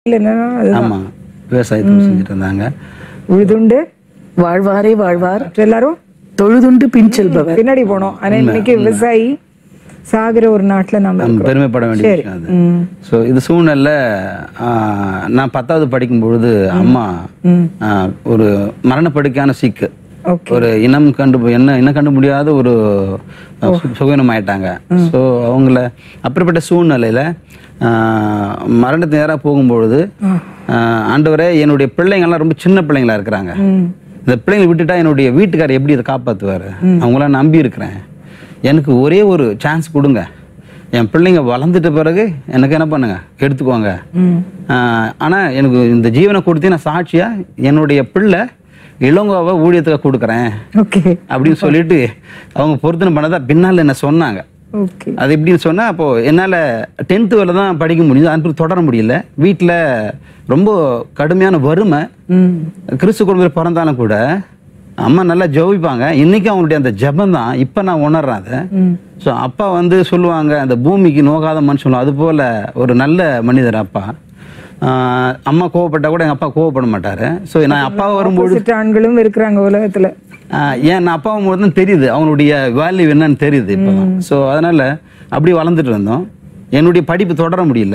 இல்லைன்னா அதுதான் ஆமா விவசாயத்தை செஞ்சுட்டு இருந்தாங்க உழுதுண்டு வாழ்வாரே வாழ்வார் மற்ற எல்லாரும் தொழுதுண்டு பின் செல்பவர் பின்னாடி போனோம் ஆனா இன்னைக்கு விவசாயி சாகுற ஒரு நாட்டுல நம்ம நம்ம இருக்கிறோம். பெருமைப்பட வேண்டிய சரி விஷயம் அது ம் ஸோ இது சூழ்நிலை ஆஹ், நான் பத்தாவது படிக்கும் பொழுது அம்மா ஆஹ், ஒரு மரணப்படுக்கையான சிக்கு ஓகே ஒரு இனம் கண்டு என்ன இனம் கண்டு முடியாத ஒரு அஹ், சு- சுகவீனம் ஆயிட்டாங்க ஸோ அவங்கள அப்படிப்பட்ட சூழ்நிலையில ஆஹ், மரணத்து நேராக போகும்பொழுது ஆஹ், ஆண்டவரே என்னுடைய பிள்ளைங்கள்லாம் ரொம்ப சின்ன பிள்ளைங்களா இருக்கிறாங்க இந்த பிள்ளைங்களை விட்டுட்டா என்னுடைய வீட்டுக்காரர் எப்படி இதை காப்பாற்றுவார் அவங்களாம் நம்பி இருக்கிறேன் எனக்கு ஒரே ஒரு சான்ஸ் கொடுங்க என் பிள்ளைங்க வளர்ந்துட்ட பிறகு எனக்கு என்ன பண்ணுங்க எடுத்துக்கோங்க ஆஹ், ஆனா எனக்கு இந்த ஜீவனை கொடுத்து நான் சாட்சியா என்னுடைய பிள்ளை இளங்கோவை ஊழியத்துக்கு கொடுக்குறேன் ஓகே அப்படின்னு சொல்லிட்டு அவங்க பொருத்தனை பண்ணதா பின்னால் என்ன சொன்னாங்க ஓகே அது எப்படின்னு சொன்னா அப்போ என்னால டென்த்து வரை தான் படிக்க முடியுது அது தொடர முடியல வீட்டில் ரொம்ப கடுமையான வறுமை ம் கிறிஸ்து குடும்பத்தில் பிறந்தாலும் கூட அம்மா நல்லா ஜெபிப்பாங்க இன்னைக்கு அவங்களுடைய அந்த ஜெபம் தான் இப்போ நான் உணர்றேன் அதை ம் ஸோ அப்பா வந்து சொல்லுவாங்க அந்த பூமிக்கு நோகாத மனுஷன் சொல்லுவாங்க அது போல ஒரு நல்ல மனிதர் அப்பா ஆஹ் அம்மா கோவப்பட்டா கூட எங்கள் அப்பா கோவப்பட மாட்டாரு ஸோ நான் அப்பா வரும்போது ஆப்போசிட் ஆண்களும் இருக்கிறாங்க உலகத்துல ஆஹ் ஏன் நான் அப்பா வரும்போது தான் தெரியுது அவனுடைய வேல்யூ என்னன்னு தெரியுது இப்போதான் ஸோ அதனால அப்படி வளர்ந்துட்டு இருந்தோம் என்னுடைய படிப்பு தொடர முடியல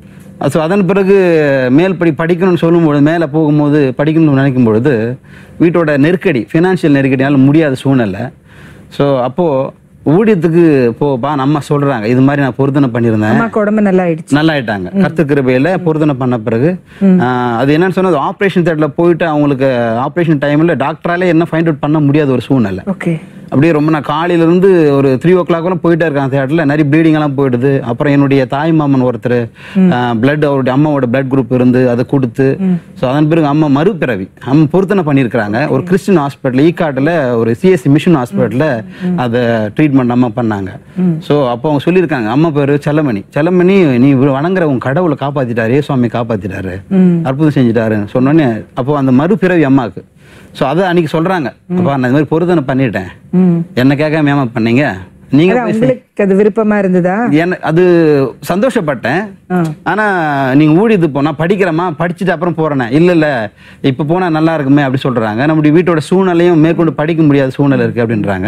ஸோ அதன் பிறகு மேல் படி படிக்கணும்னு சொல்லும்பொழுது மேலே போகும்போது படிக்கணும்னு நினைக்கும் பொழுது வீட்டோட நெருக்கடி ஃபினான்ஷியல் நெருக்கடியால முடியாத சூழ்நிலை ஸோ அப்போது ஊழியத்துக்கு போப்பா நம்ம சொல்கிறாங்க இது மாதிரி நான் பொருத்தனை பண்ணியிருந்தேன் அம்மாக்கு உடம்பு நல்லா ஆயிடுச்சு நல்லா ஆயிட்டாங்க கர்த்தர் கிருபையில பொருத்தனை பண்ண பிறகு ஆஹ், அது என்னன்னு சொன்னா ஆப்ரேஷன் தேட்டரில் போயிட்டு அவங்களுக்கு ஆப்ரேஷன் டைம்ல டாக்டராலே என்ன ஃபைண்ட் அவுட் பண்ண முடியாத ஒரு சூழ்நிலை ஓகே அப்படியே ரொம்ப நான் காலையில இருந்து ஒரு த்ரீ ஓ கிளாக் போயிட்டே இருக்காங்க தேட்டரில் நிறைய ப்ளீடிங் எல்லாம் போயிடுது அப்புறம் என்னுடைய தாய் மாமன் ஒருத்தர் பிளட் அவருடைய அம்மாவோட பிளட் குரூப் இருந்து அதை கொடுத்து ஸோ அதன் பிறகு அம்மா மறுபிறவி அம்மா பொருத்தனை பண்ணியிருக்கிறாங்க ஒரு கிறிஸ்டின் ஹாஸ்பிட்டல் ஈக்காட்டில் ஒரு சிஎஸ்சி மிஷன் ஹாஸ்பிட்டலில் அதை ட்ரீட்மெண்ட் அம்மா பண்ணாங்க ஸோ அப்போ அவங்க சொல்லியிருக்காங்க அம்மா பேர் செல்லமணி செல்லமணி நீ வணங்குற உன் கடவுளை காப்பாத்திட்டாரு சுவாமி காப்பாத்திட்டாரு அற்புதம் செஞ்சுட்டாருன்னு சொன்னோன்னே அப்போ அந்த மறுபிறவி அம்மாவுக்கு ஸோ அதை அன்னைக்கு சொல்றாங்க அப்பா நான் இந்த மாதிரி பொருத்தனை பண்ணிட்டேன் ம் என்ன கேட்காம ஏமா பண்ணீங்க நீங்க அதான் போய் உங்களுக்கு அது விருப்பமா இருந்ததா என்ன அது சந்தோஷப்பட்டேன் ஆ. ஆனா நீங்க ஊழியத்துக்கு போனா படிக்கிறமா படிச்சுட்டு அப்புறம் போறேனே இல்ல இல்ல இப்ப போனா நல்லா இருக்குமே அப்படி சொல்றாங்க நம்முடைய வீட்டோட சூழ்நிலையும் மேற்கொண்டு படிக்க முடியாத சூழ்நிலை இருக்கு அப்படின்றாங்க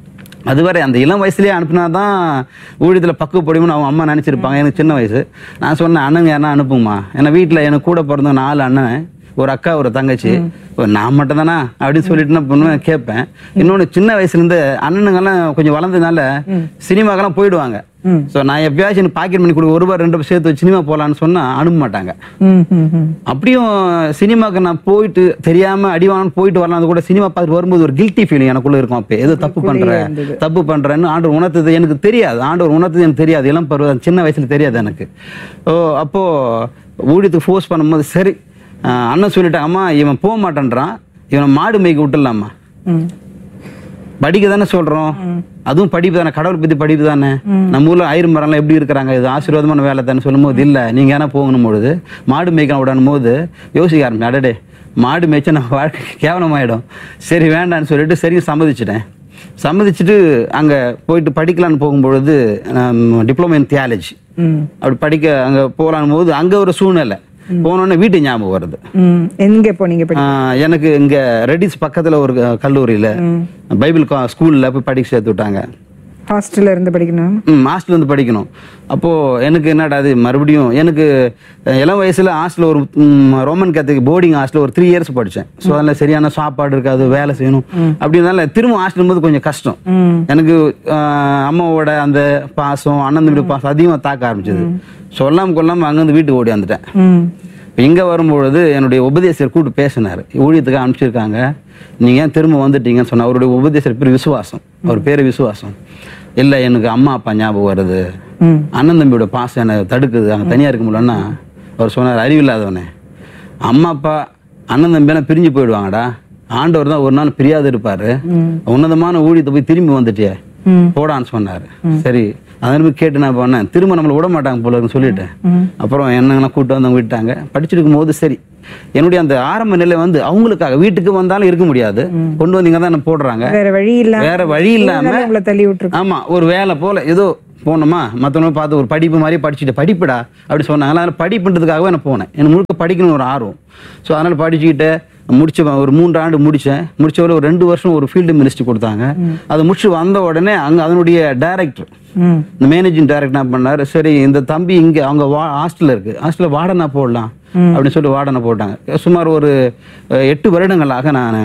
அதுவரை அந்த இளம் வயசுலயே அனுப்புனா தான் ஊழியத்துல பக்குவப்படும்னு அவங்க அம்மா நினைச்சிருப்பாங்க எனக்கு சின்ன வயசு நான் சொன்னேன் அண்ணன் யாரா அனுப்புமா ஏன்னா வீட்டுல எனக்கு கூட பிறந்த நாலு அண்ணன் ஒரு அக்கா ஒரு தங்கச்சி ஓ, நான் மட்டும் தானா அப்படின்னு சொல்லிட்டு என்ன பண்ணுவேன் கேட்பேன் இன்னொன்னு சின்ன வயசுல இருந்து அண்ணனுங்கெல்லாம் கொஞ்சம் வளர்ந்ததுனால சினிமாக்கெல்லாம் போயிடுவாங்க ம். ஸோ நான் எப்பயாச்சும் எனக்கு பாக்கெட் மணி கொடு ஒரு ரூபாய் ரெண்டு ரூபாய் சேர்த்து வச்சு சினிமா போகலான்னு சொன்னா அனுப்ப மாட்டாங்க ம் ம் ம் அப்படியும் சினிமாக்கு நான் போயிட்டு தெரியாம அடிவான போயிட்டு வரலாம் அது கூட சினிமா பார்த்துட்டு வரும்போது ஒரு கில்ட்டி ஃபீலிங் எனக்குள்ள இருக்கும் அப்போ ஏதோ தப்பு பண்றேன் இருந்தது. தப்பு பண்றேன்னு ஆண்டவர் உணர்த்தது எனக்கு தெரியாது ஆண்டவர் உணர்த்தது எனக்கு தெரியாது இளம் பருவம் சின்ன வயசுல தெரியாது எனக்கு ஓ அப்போ ஊழியத்துக்கு ஃபோர்ஸ் பண்ணும்போது சரி ஆஹ் அண்ணன் சொல்லிட்டான் அம்மா இவன் போக மாட்டேன்றான் இவனை மாடு மேய்க்க விட்டுடலாமா ம் படிக்க தானே சொல்றோம் அதுவும் படிப்பு தானே கடவுள் பத்தி படிப்பு தானே நம்ம ஊர்ல ஆயிரம் மரம்லாம் எப்படி இருக்கிறாங்க இது ஆசீர்வாதமான வேலை தானே சொல்லும்போது இல்ல நீங்க ஏன்னா போகணும் பொழுது மாடு மேய்க்க விடணும் போது யோசிக்க ஆரம்பிச்சேன் அடடே மாடு மேய்ச்சா நம்ம வாழ்க்கை கேவலமாயிடும் சரி வேண்டாம்னு சொல்லிட்டு சரி சம்மதிச்சிட்டேன் சம்மதிச்சுட்டு அங்க போயிட்டு படிக்கலான்னு போகும்பொழுது டிப்ளமோ இன் தியாலஜி ம் அப்படி படிக்க அங்க போகலான்னு போது அங்க ஒரு சூழ்நிலை போனோடனே வீட்டு ஞாபகம் வருது ம் எங்க போனீங்க படி ஆஹ் எனக்கு இங்க ரெடிஸ் பக்கத்துல ஒரு க- கல்லூரியில பைபிள் கா- ஸ்கூல்ல போய் படிக்க சேர்த்து விட்டாங்க ஹாஸ்டல்ல இருந்து படிக்கணும் ம் ஹாஸ்டல் வந்து படிக்கணும் அப்போ எனக்கு என்னடா அது மறுபடியும் எனக்கு அஹ், இளம் வயசுல ஹாஸ்டல் ஒரு ம், ரோமன் கேத்தலிக் போர்டிங் ஹாஸ்டல் ஒரு த்ரீ இயர்ஸ் படித்தேன் ஸோ அதில் சரியான சாப்பாடு இருக்காது வேலை செய்யணும் அப்படினால திரும்ப ஹாஸ்டல் போது கொஞ்சம் கஷ்டம் ம் எனக்கு ஆஹ், அம்மாவோட அந்த பாசம் அண்ணன் தம்பி பாசம் அதிகமாக தாக்க ஆரம்பிச்சது சொல்லாம கொள்ளாம அங்கேருந்து வீட்டுக்கு ஓடி வந்துட்டேன் ம் இப்போ இங்கே வரும்பொழுது என்னுடைய உபதேசர் கூப்பிட்டு பேசினார் ஊழியத்துக்கு அனுப்பிச்சிருக்காங்க நீங்கள் ஏன் திரும்ப வந்துட்டீங்கன்னு சொன்ன அவருடைய உபதேசர் பேர் விசுவாசம் அவர் பேர் விசுவாசம் இல்லை எனக்கு அம்மா அப்பா ஞாபகம் வருது ம் அண்ணன் தம்பியோட பாசம் என்னை தடுக்குது அங்கே தனியாக இருக்க முடியலன்னா அவர் சொன்னார் அறிவில்லாதவனே அம்மா அப்பா அண்ணன் தம்பியெல்லாம் பிரிஞ்சு போயிடுவாங்கடா ஆண்டவர் தான் ஒரு நாள் பிரியாது இருப்பாரு உன்னதமான ஊழியத்தை போய் திரும்பி வந்துட்டியே ம் போடான்னு சொன்னாரு சரி அதன் போய் கேட்டு நான் பண்ணேன் திரும்ப நம்மளை விட மாட்டாங்க போல இருக்குன்னு சொல்லிட்டேன் அப்புறம் என்னங்கெல்லாம் கூப்பிட்டு வந்து அவங்க விட்டாங்க படிச்சுட்டு இருக்கும்போது சரி என்னுடைய அந்த ஆரம்ப நிலை வந்து அவங்களுக்காக வீட்டுக்கு வந்தாலும் இருக்க முடியாது கொண்டு வந்தீங்க தான் என்ன போடுறாங்க வேற வழி இல்லாம வேற வழி இல்லாம சூழ்நிலை உங்களை தள்ளி விட்டுருக்கு ஆமா ஒரு வேலை போல ஏதோ போனோமா மற்றவங்க பார்த்து ஒரு படிப்பு மாதிரி படிச்சுட்டு படிப்புடா அப்படி சொன்னாங்க அதனால் படிப்புன்றதுக்காகவே நான் போனேன் எனக்கு முழுக்க படிக்கணும் ஒரு ஆர்வம் ஸோ அதனால் படிச்சுக்கிட்டு முடிச்ச ஒரு மூன்று ஆண்டு முடித்தேன் முடிச்ச ஒரு ரெண்டு வருஷம் ஒரு ஃபீல்டு மினிஸ்ட்ரி கொடுத்தாங்க அதை முடிச்சு வந்த உடனே அங்கே அதனுடைய டைரக்டர் ம் இந்த மேனேஜிங் டைரக்டர் என்ன பண்ணாரு சரி இந்த தம்பி இங்கே அவங்க வா ஹாஸ்டலில் இருக்கு ஹாஸ்டலில் வார்டனா போடலாம் அப்படின்னு சொல்லி வார்டனை போட்டாங்க சுமார் ஒரு அஹ், எட்டு வருடங்களாக நான்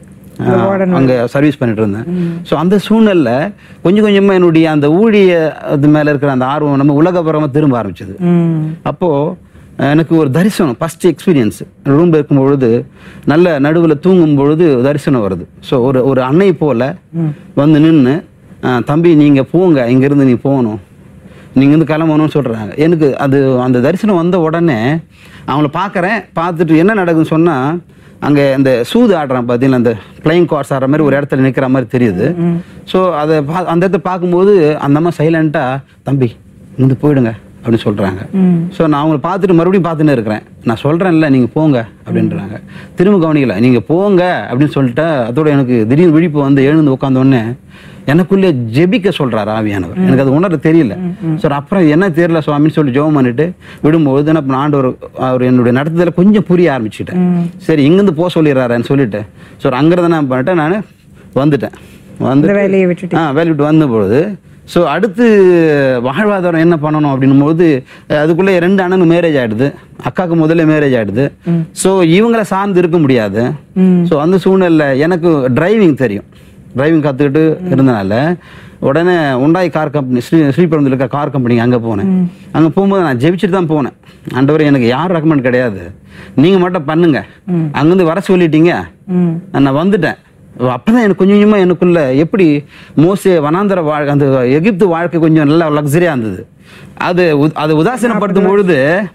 அங்கே சர்வீஸ் பண்ணிட்டு இருந்தேன் ஸோ அந்த சூழ்நிலை கொஞ்சம் கொஞ்சமாக என்னுடைய அந்த ஊழிய அது மேலே இருக்கிற அந்த ஆர்வம் நம்ம உலகபுறமாக திரும்ப ஆரம்பிச்சது ம் அப்போது எனக்கு ஒரு தரிசனம் ஃபஸ்ட் எக்ஸ்பீரியன்ஸ் ரூமில் இருக்கும் பொழுது நல்ல நடுவில் தூங்கும் பொழுது தரிசனம் வருது ஸோ ஒரு ஒரு அன்னை போல வந்து நின்று தம்பி நீங்கள் போங்க இங்கேருந்து நீ போகணும் நீங்கள் வந்து கிளம்பணும்னு சொல்கிறாங்க எனக்கு அது அந்த தரிசனம் வந்த உடனே அவங்கள பார்க்குறேன் பார்த்துட்டு என்ன நடக்குதுன்னு சொன்னால் அங்கே இந்த சூது ஆடுறான் பார்த்தீங்களா அந்த பிளைங் கார்ஸ் ஆடுற மாதிரி ஒரு இடத்துல நிற்கிற மாதிரி தெரியுது ஸோ அதை பா அந்த இடத்த பார்க்கும்போது அந்த அம்மா சைலண்ட்டாக தம்பி இருந்து போயிடுங்க அப்படின்னு சொல்கிறாங்க ஸோ நான் அவங்கள பார்த்துட்டு மறுபடியும் பார்த்துன்னு இருக்கிறேன் நான் சொல்கிறேன்ல நீங்கள் போங்க அப்படின்றாங்க திரும்ப கவனிக்கல நீங்கள் போங்க அப்படின்னு சொல்லிட்டு அதோட எனக்கு திடீர்னு விழிப்பு வந்து எழுந்து உட்காந்த உடனே எனக்குள்ளே ஜெபிக்க சொல்றாரு ஆவியானவர் எனக்கு அது உணர தெரியல ஸோ அப்புறம் என்ன தெரியல சுவாமின்னு சொல்லி ஜெபம் பண்ணிட்டு விடும்போது என்ன பண்ண ஆண்டவர் அவர் என்னுடைய நடத்துதல கொஞ்சம் புரிய ஆரம்பிச்சுட்டேன் சரி இங்கேருந்து போக சொல்லிடுறாருன்னு சொல்லிட்டு ஸோ அங்கிருந்து என்ன பண்ணிட்டேன் நான் வந்துட்டேன் வந்து இந்த வேலையை விட்டுட்டு ஆ வேலை விட்டு வந்த பொழுது ஸோ அடுத்து வாழ்வாதாரம் என்ன பண்ணணும் அப்படின்னும் போது அஹ், அதுக்குள்ளே ரெண்டு அண்ணனுக்கு மேரேஜ் ஆயிடுது அக்காவுக்கு முதல்ல மேரேஜ் ஆயிடுது ஸோ இவங்கள சார்ந்து இருக்க முடியாது ஸோ அந்த சூழ்நிலை எனக்கு டிரைவிங் தெரியும் டிரைவிங் கற்றுக்கிட்டு இருந்தனால உடனே உண்டாய் கார் கம்பெனி ஸ்ரீ ஸ்ரீபெரும்புல இருக்க கார் கம்பெனி அங்கே போனேன் அங்கே போகும்போது நான் ஜெபிச்சுட்டு தான் போனேன் ஆண்டவர் எனக்கு யார் ரெக்கமெண்ட் கிடையாது நீங்கள் மட்டும் பண்ணுங்க அங்கேருந்து வர சொல்லிட்டீங்க ம் நான் வந்துட்டேன் அப்பதான் எனக்கு கொஞ்சம் கொஞ்சமா எனக்குள்ள எப்படி மோசே வனாந்தர வாழ்க்கை அந்த எகிப்து வாழ்க்கை கொஞ்சம் நல்லா லக்ஸரியா இருந்தது அது உ- அதை உதாசீனப்படுத்தும் பொழுது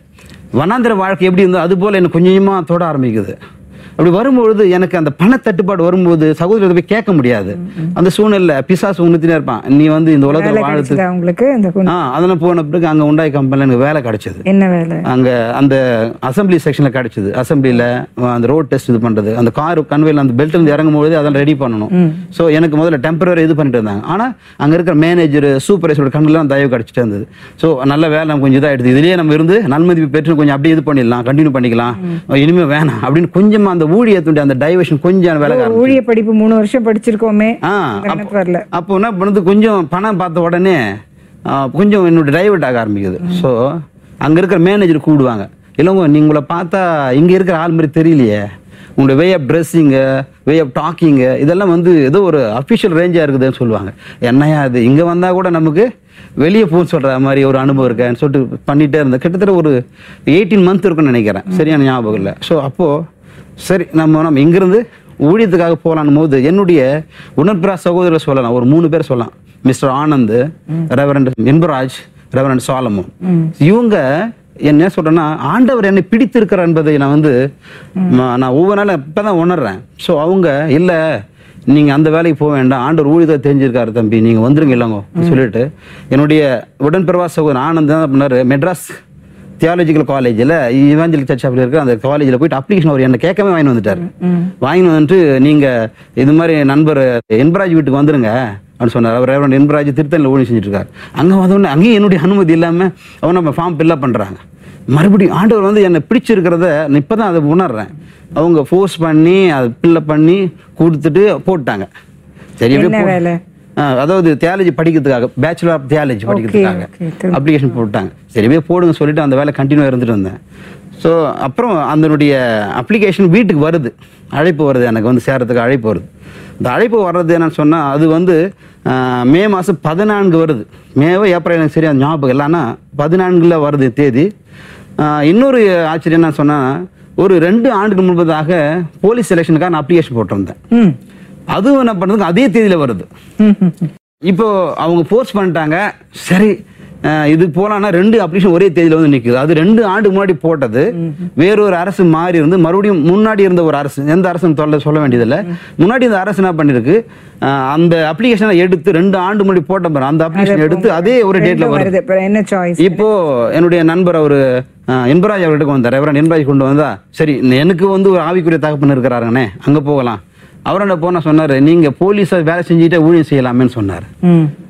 வனாந்தர வாழ்க்கை எப்படி இருந்தோ அது போல எனக்கு கொஞ்சம் கொஞ்சமா தொட ஆரம்பிக்குது அப்படி வரும்பொழுது எனக்கு அந்த பண தட்டுப்பாடு வரும்போது சகோதரத்தை போய் கேட்க முடியாது அந்த சூழ்நிலை பிசாசு உணர்த்தினே இருப்பான் நீ வந்து இந்த வேலை உலகத்துல வாழ்த்து கிடைச்சதா உங்களுக்கு இந்த கு- ஆ அதெல்லாம் போன பிறகு அங்க உண்டாய் கம்பெனில எனக்கு வேலை கிடைச்சது என்ன வேலை அங்க அந்த அசம்பிளி செக்ஷன்ல கிடைச்சது அசம்பிளில அந்த ரோட் டெஸ்ட் இது பண்றது அந்த கார் கன்வேல அந்த பெல்ட்ல இருந்து இறங்கும் பொழுது அதெல்லாம் ரெடி பண்ணணும் சோ எனக்கு முதல்ல டெம்பரரி இது பண்ணிட்டு இருந்தாங்க ஆனா அங்க இருக்கிற மேனேஜர் சூப்பர்வைசரோட கண்ணுலாம் தயவு கிடைச்சிட்டே இருந்தது சோ நல்ல வேலை நம்ம கொஞ்சம் இதாயிடுது இதுலயே நம்ம இருந்து நன்மதிப்பு பெற்று கொஞ்சம் அப்படியே இது பண்ணிடலாம் கண்டினியூ பண்ணிக்கலாம் இனிமே வேணாம் அப்படின்னு கொஞ்சமா அந்த ஊழியத்துடைய அந்த டைவர்ஷன் கொஞ்சம் வேலை ஒரு ஊழிய படிப்பு மூணு வருஷம் படிச்சிருக்கோமே ஆ அந்த நினைப்பு வரல அப்போ என்ன பண்ணுது கொஞ்சம் பணம் பார்த்த உடனே ஆ, கொஞ்சம் என்னோட டைவர்ட் ஆக ஆரம்பிக்குது ஸோ அங்கே இருக்கிற மேனேஜர் கூப்பிடுவாங்க இல்லைங்க நீ உங்களை பார்த்தா இங்கே இருக்கிற ஆள் மாதிரி தெரியலையே உங்களோட way of dressing way of talking இதெல்லாம் வந்து ஏதோ ஒரு அஃபிஷியல் ரேஞ்சாக இருக்குதுன்னு சொல்லுவாங்க என்னையா அது இங்கே வந்தால் கூட நமக்கு வெளியே போக சொல்கிற மாதிரி ஒரு அனுபவம் இருக்கேன்னு சொல்லிட்டு பண்ணிகிட்டே இருந்தேன் கிட்டத்தட்ட ஒரு எயிட்டீன் மந்த் இருக்குன்னு நினைக்கிறேன் சரியான ஞாபகம் இல்லை ஸோ அப்போது சரி நம்ம நம்ம இங்கிருந்து ஊழியத்துக்காக போகலான் போது என்னுடைய உணர்பிரா சகோதரர் சொல்லலாம் ஒரு மூணு பேர் சொல்லலாம் mister Anand reverend Inbaraj reverend Solomon இவங்க என்ன சொல்றேன்னா ஆண்டவர் என்னை பிடித்திருக்கிறார் என்பதை நான் வந்து ம- நான் ஒவ்வொரு நாளும் இப்பதான் உணர்றேன் ஸோ அவங்க இல்ல நீங்க அந்த வேலைக்கு போக வேண்டாம் ஆண்டவர் ஊழியத்தை தெரிஞ்சிருக்காரு தம்பி நீங்க வந்துருங்க இல்லைங்க சொல்லிட்டு என்னுடைய உடன்பிறவா சகோதரர் ஆனந்த் என்ன பண்ணாரு மெட்ராஸ் தியாலஜிக்கல் காலேஜில் இவாஞ்சலிக் சர்ச் அப்படி இருக்கிற அந்த காலேஜில் போயிட்டு அப்ளிகேஷன் அவர் என்ன கேட்கவே வாங்கி வந்துட்டார் வாங்கி வந்துட்டு நீங்கள் இது மாதிரி நண்பர் என்பராஜ் வீட்டுக்கு வந்துருங்க அப்படின்னு சொன்னார் அவர் ரெவரண்ட் என்பராஜ் திருத்தணியில் ஊழி செஞ்சுட்டு இருக்காரு அங்கே வந்தோடனே அங்கேயும் என்னுடைய அனுமதி இல்லாமல் அவன் நம்ம ஃபார்ம் ஃபில்லப் பண்ணுறாங்க மறுபடியும் ஆண்டவர் வந்து என்னை பிடிச்சிருக்கிறத இப்போ தான் அதை உணர்றேன் அவங்க ஃபோர்ஸ் பண்ணி அதை ஃபில்லப் பண்ணி கொடுத்துட்டு போட்டாங்க சரி எப்படியோ என்ன போ- வேலை ஆ, அதாவது தியாலஜி படிக்கிறதுக்காக பேச்சுலர் ஆஃப் தியாலஜி படிக்கிறதுக்காக okay, திரும்ப. அப்ளிகேஷன் போட்டாங்க சரி போய் போடுங்க சொல்லிட்டு அந்த வேலை கண்டினியூ இருந்துட்டு இருந்தேன் ஸோ அப்புறம் அதனுடைய அப்ளிகேஷன் வீட்டுக்கு வருது அழைப்பு வருது எனக்கு வந்து சேரத்துக்கு அழைப்பு வருது இந்த அழைப்பு வர்றது என்னன்னு சொன்னால் அது வந்து ஆ, மே மாதம் பதினான்கு வருது மேவோ ஏப்ரல் எனக்கு சரியா ஞாபகம் இல்லை ஆனால் பதினான்கில் வருது தேதி ஆ, இன்னொரு ஆச்சரியம் என்ன சொன்னால் ஒரு ரெண்டு ஆண்டுக்கு முன்பதாக போலீஸ் செலெக்ஷனுக்காக நான் அப்ளிகேஷன் போட்டிருந்தேன் ம் அதுவும் என்ன பண்ணுறதுக்கு அதே தேதியில் வருது ம், ம், ம். இப்போ அவங்க ஃபோர்ஸ் பண்ணிட்டாங்க சரி அஹ் இது போலான்னா ரெண்டு அப்ளிகேஷன் ஒரே தேதியில வந்து நிக்குது அது ரெண்டு ஆண்டுக்கு முன்னாடி போட்டது வேறொரு அரசு மாறி இருந்து மறுபடியும் முன்னாடி இருந்த ஒரு அரசு எந்த அரசுன்னு சொல்ல சொல்ல வேண்டியதில்லை முன்னாடி இந்த அரசு என்ன பண்ணிருக்கு அஹ் அந்த அப்ளிகேஷனை எடுத்து ரெண்டு ஆண்டு முன்னாடி போட்ட பாரு அந்த அப்ளிகேஷன் எடுத்து அதே ஒரு டேட்ல ரெண்டும் வருது வருது இப்ப என்ன சாய்ஸ் இப்போ என்னுடைய நண்பர் அவரு அஹ், என்பராஜ் அவர்கிட்ட வந்தார் ரெவரன் என்பராஜ் கொண்டு வந்தா சரி எனக்கு வந்து ஒரு ஆவிக்குரிய தகப்பன் இருக்கிறாருங்கண்ணே அங்க போகலாம் அவரோட போனா சொன்னாரு நீங்க போலீஸா வேலை செஞ்சுட்டே ஊழியம் செய்யலாமேன்னு சொன்னார் ம்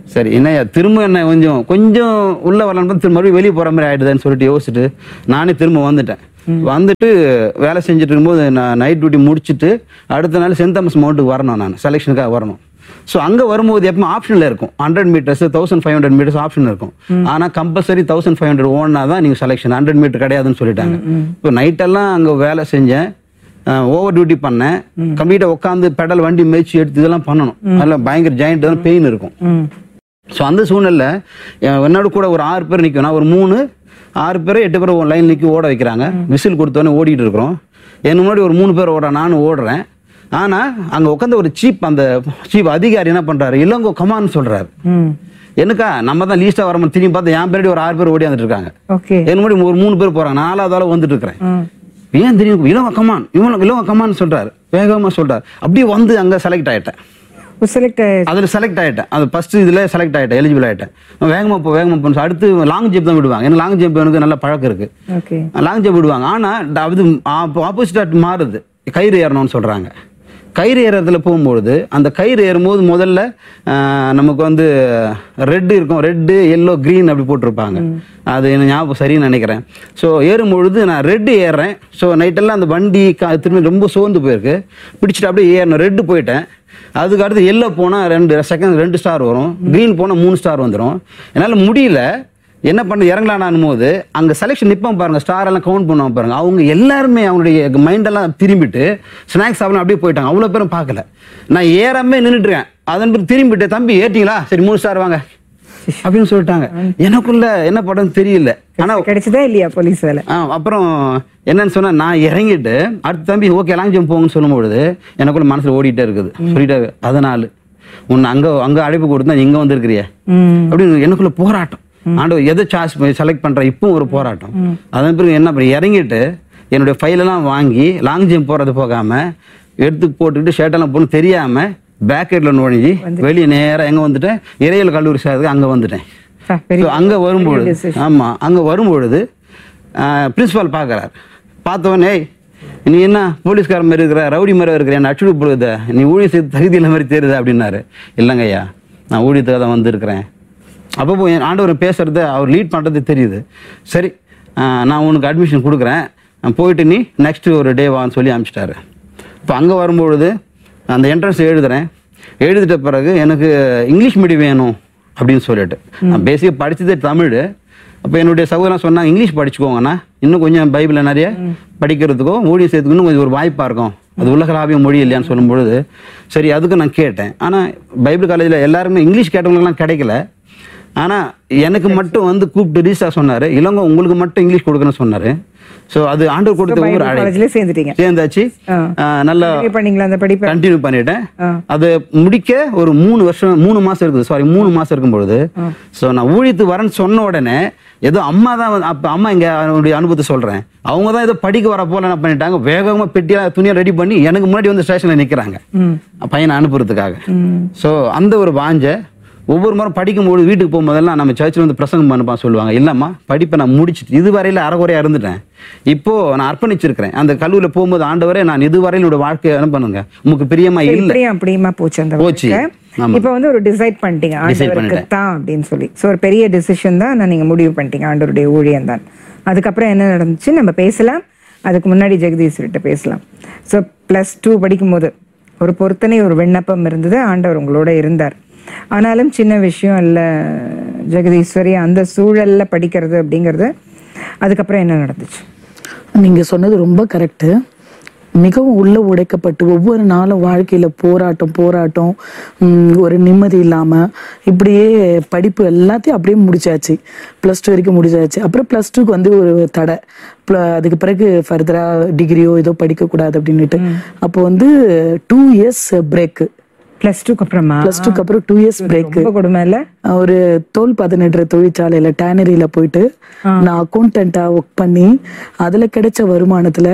சரி என்னய்யா திரும்ப என்ன கொஞ்சம் கொஞ்சம் உள்ள வரலான்னு பார்த்தா திரும்ப மறுபடியும் வெளியே போற மாதிரி ஆயிடுதுன்னு சொல்லிட்டு யோசிச்சுட்டு நானே திரும்ப வந்துட்டேன் வந்துட்டு வேலை செஞ்சுட்டு இருக்கும்போது நான் நைட் டியூட்டி முடிச்சுட்டு அடுத்த நாள் சென்ட் தாமஸ் மவுண்ட்டுக்கு வரணும் நான் செலெக்ஷனுக்காக வரணும் ஸோ அங்கே வரும்போது எப்பவும் ஆப்ஷனில் இருக்கும் hundred metres thousand five hundred metres option இருக்கும் ஆனால் கம்பல்சரி தௌசண்ட் ஃபைவ் ஹண்ட்ரட் ஓடினா தான் நீங்கள் செலெக்ஷன் ஹண்ட்ரட் மீட்டர் கிடையாதுன்னு சொல்லிட்டாங்க இப்போ நைட்டெல்லாம் அங்கே வேலை செஞ்சேன் ஓவர் டியூட்டி பண்ணேன் கம்ப்ளீட்டாக உட்காந்து பெடல் வண்டி மேய்ச்சி எடுத்து இதெல்லாம் பண்ணணும் அதில் பயங்கர ஜாயிண்ட் தான் பெயின் இருக்கும் ம் ஸோ அந்த சூழ்நிலை என்னோட கூட ஒரு ஆறு பேர் நிற்கும் நான் ஒரு மூணு ஆறு பேர் எட்டு பேர் லைன் நிற்கி ஓட வைக்கிறாங்க விசில் கொடுத்தோன்னே ஓடிட்டு இருக்கிறோம் என் முன்னாடி ஒரு மூணு பேர் ஓட நானும் ஓடுறேன் ஆனால் அங்கே உட்காந்து ஒரு சீப் அந்த சீப் அதிகாரி என்ன பண்ணுறாரு இளங்கோ கமான்னு சொல்கிறாரு ம் எனக்கா நம்ம தான் லீஸ்ட்டாக வரணும் திரும்பி பார்த்தா என் பின்னாடி ஒரு ஆறு பேர் ஓடியாந்துட்டு இருக்காங்க ஓகே என் முன்னாடி ஒரு மூணு பேர் போகிறாங்க நாலாவது ஆள வந்துட்டு இருக்கிறேன் ம் ஏன் தெரியும் இளவ கமான் இவன் இளவ கமான்னு சொல்றாரு வேகமா சொல்றாரு அப்படியே வந்து அங்க செலக்ட் ஆயிட்டேன் செலக்ட் அதுல செலக்ட் ஆயிட்டேன் அது ஃபர்ஸ்ட் இதுல செலக்ட் ஆயிட்டேன் எலிஜிபிள் ஆயிட்டேன் வேகமா போ வேகமா போன்னு சொல்லி அடுத்து லாங் ஜம்ப் தான் விடுவாங்க ஏன்னா லாங் ஜம்ப் எனக்கு நல்ல பழக்கம் இருக்கு ஓகே லாங் ஜம்ப் விடுவாங்க ஆனா ட- அது ஆப்போசிட் மாறுது கயிறு ஏறணும்னு சொல்றாங்க கயிறு ஏறதுல போகும்பொழுது அந்த கயிறு ஏறும்போது முதல்ல ஆஹ், நமக்கு வந்து ரெட் இருக்கும் ரெட்டு எல்லோ green அப்படி போட்டிருப்பாங்க அது எனக்கு ஞாபகம் சரின்னு நினைக்கிறேன் ஸோ ஏறும்பொழுது நான் ரெட்டு ஏறுறேன் ஸோ நைட்டெல்லாம் அந்த வண்டி கா- திரும்பி ரொம்ப சோர்ந்து போயிருக்கு பிடிச்சிட்டு அப்படியே ஏறணும் ரெட்டு போயிட்டேன் அதுக்கு அடுத்து எல்லோ போனால் ரெண்டு செகண்ட் ரெண்டு ஸ்டார் வரும் க்ரீன் போனால் மூணு ஸ்டார் வந்துடும் என்னால் முடியல என்ன பண்ண இறங்கலான்னு போது அங்க செலெக்ஷன் நிப்பான் பாருங்க ஸ்டார் எல்லாம் கவுண்ட் பண்ணுவாங்க பாருங்க அவங்க எல்லாருமே அவங்களுடைய மைண்டெல்லாம் திரும்பிட்டு ஸ்நாக்ஸ் சாப்பிடலாம் அப்படியே போயிட்டாங்க அவ்வளோ பேரும் பார்க்கல நான் ஏறாமே நின்றுட்டு இருக்கேன் அதன் பிறகு திரும்பிட்டு தம்பி ஏட்டிங்களா சரி மூணு ஸ்டார் வாங்க அப்படின்னு சொல்லிட்டாங்க எனக்குள்ள என்ன படம் தெரியல ஆனா கிடைச்சதா இல்லையா போலீஸ் வேலை ஆ, அப்புறம் என்னன்னு சொன்னா நான் இறங்கிட்டு அடுத்த தம்பி ஓகே லாங் ஜம்ப் போங்கன்னு சொல்லும்பொழுது எனக்குள்ள மனசுல ஓடிட்டே இருக்குது சொல்லிட்டே அதனால உன்னை அங்க அங்க அழைப்பு கொடுத்தா நீ இங்க வந்திருக்கிறிய ம் அப்படின்னு எனக்குள்ள போராட்டம் ஆண்டவர் எதை சாய்ஸ் செலக்ட் பண்ற இப்போ ஒரு போராட்டம் அதன் பிறகு என்ன பண்ணி இறங்கிட்டு என்னுடைய ஃபைல் எல்லாம் வாங்கி லாங் ஜம்ப் போறது போகாம எடுத்து போட்டுக்கிட்டு ஷர்ட் எல்லாம் போட்டு தெரியாம பேக்கெட்ல நுழைஞ்சி வெளியே நேரா எங்க வந்துட்டேன் இறையல் கல்லூரி சேர்த்துக்கு அங்க வந்துட்டேன் பா, பெரிய So, அங்க வரும்பொழுது பெரிய decision. ஆமா அங்க வரும்பொழுது பிரின்சிபால் பார்க்கறார் பார்த்தவொடனே "ஏய், நீ என்ன போலீஸ்கார மாதிரி இருக்கிற ரவுடி மாதிரி இருக்கிற என்ன அச்சுடு போடுத நீ ஊழிய செய்து தகுதி இல்லை மாதிரி தெரியுது அப்படின்னாரு இல்லைங்க ஐயா நான் ஊழியத்துக்காக தான் வந்திருக்கிறேன் அப்போ போய் என் ஆண்டவர் பேசுறது அவர் லீட் பண்றது தெரியுது சரி ஆஹ், நான் உனக்கு அட்மிஷன் கொடுக்குறேன் நான் போயிட்டு நீ நெக்ஸ்ட் ஒரு டே வான்னு சொல்லி அனுப்பிச்சிட்டாரு இப்போ அங்கே வரும்பொழுது அந்த என்ட்ரன்ஸ் எழுதுறேன் எழுதிட்ட பிறகு எனக்கு இங்கிலீஷ் மீடியம் வேணும் அப்படின்னு சொல்லிட்டு நான் பேசிக்காக படிச்சதே தமிழ் அப்போ என்னுடைய சகோதரன் சொன்னாங்க இங்கிலீஷ் படிச்சுக்கோங்கண்ணா இன்னும் கொஞ்சம் பைபிளில் நிறைய படிக்கிறதுக்கோ ஊழியம் செய்யறதுக்கு இன்னும் கொஞ்சம் ஒரு வாய்ப்பாக இருக்கும் அது உலகளாவிய மொழி இல்லையான்னு சொல்லும்பொழுது சரி அதுக்கு நான் கேட்டேன் ஆனால் பைபிள் காலேஜில் எல்லாருமே இங்கிலீஷ் கேட்டவங்களுக்குலாம் கிடைக்கல ஆனால் எனக்கு மட்டும் வந்து கூப்பிட்டு ரீசா சொன்னார் இளங்கோ உங்களுக்கு மட்டும் இங்கிலீஷ் கொடுக்கணும்னு சொன்னார் ஸோ அது ஆண்டவர் கொடுத்த ஒவ்வொரு பைபிள் அழை காலேஜ்ல சேர்ந்துட்டீங்க சேர்ந்தாச்சு ஆ. ஆஹ் நல்லா Continue பண்ணீங்களா அந்த படிப்பை கண்டினியூ பண்ணிட்டேன் ஆ. அது முடிக்க ஒரு மூணு வருஷம் மூணு மாசம் இருக்குது சாரி மூணு மாசம் இருக்கும் பொழுது ஸோ நான் ஊழியத்து வரேன்னு சொன்ன உடனே ஏதோ அம்மா தான் வந்து- அப்ப அம்மா இங்க அவனுடைய அனுபவத்தை சொல்றேன் அவங்க தான் ஏதோ படிக்க வர போல என்ன பண்ணிட்டாங்க வேகமா பெட்டியா துணியை ரெடி பண்ணி எனக்கு முன்னாடி வந்து ஸ்டேஷன்ல நிக்கிறாங்க ம் பையனை அனுப்புறதுக்காக ம் ஸோ அந்த ஒரு வாஞ்ச ஒவ்வொரு முறை படிக்கும்போது வீட்டுக்கு போகும்போதெல்லாம் நம்ம சர்ச்சில் வந்து பிரசங்கம் பண்ணுப்பா சொல்லுவாங்க இல்லம்மா படிப்பை நான் முடிச்சிட்டு இதுவரையில அறகுறையா இருந்துட்டேன் இப்போ நான் அர்ப்பணிச்சிருக்கிறேன் அந்த கல்லூரியில் போகும்போது ஆண்டவரே நான் இதுவரையில என்னோட வாழ்க்கையை அனுப்பணுங்க உங்களுக்கு பிரியமா சரி, இல்லை இப்படியும் அப்படியுமா போச்சு அந்த போச்சு. வாழ்க்கை. ஆமா. இப்ப வந்து ஒரு டிசைட் பண்ணிட்டீங்க Decide ஆண்டவருக்கு பண்ணிட்டேன். தான் அப்படின்னு சொல்லி சோ ஒரு பெரிய டிசிஷன் தான் நான் நீங்க முடிவு பண்ணிட்டீங்க ஆண்டவருடைய ஊழியம் தான் அதுக்கப்புறம் என்ன நடந்துச்சு நம்ம பேசலாம் அதுக்கு முன்னாடி ஜெகதீஸ்வர்கிட்ட பேசலாம் ஸோ ப்ளஸ் டூ படிக்கும்போது ஒரு பொருத்தனை ஒரு விண்ணப்பம் இருந்தது ஆண்டவர் உங்களோட இருந்தார் ஆனாலும் சின்ன விஷயம் இல்ல ஜெகதீஸ்வரி அந்த சூழல்ல படிக்கிறது அப்படிங்கிறது அதுக்கப்புறம் என்ன நடந்துச்சு நீங்க சொன்னது ரொம்ப கரெக்டு மிகவும் உள்ள உடைக்கப்பட்டு ஒவ்வொரு நாளும் வாழ்க்கையில போராட்டம் போராட்டம் உம், ஒரு நிம்மதி இல்லாம இப்படியே படிப்பு எல்லாத்தையும் அப்படியே முடிச்சாச்சு ப்ளஸ் டூ வரைக்கும் முடிச்சாச்சு அப்புறம் ப்ளஸ் டூக்கு வந்து ஒரு தடை Pl- அதுக்கு பிறகு ஃபர்தரா டிகிரியோ ஏதோ படிக்கக்கூடாது அப்படின்னுட்டு அப்போ வந்து டூ இயர்ஸ் பிரேக்கு ப்ளஸ் டூக்கு அப்புறமா ப்ளஸ் டூக்கு அப்புறம் டூ இயர்ஸ் பிரேக் ரொம்ப கொடுமை இல்ல ஒரு தோல் பதனிடுற தொழிற்சாலையில டேனரியில போயிட்டு நான் அக்கௌண்டண்டா ஒர்க் பண்ணி அதுல கிடைச்ச வருமானத்துல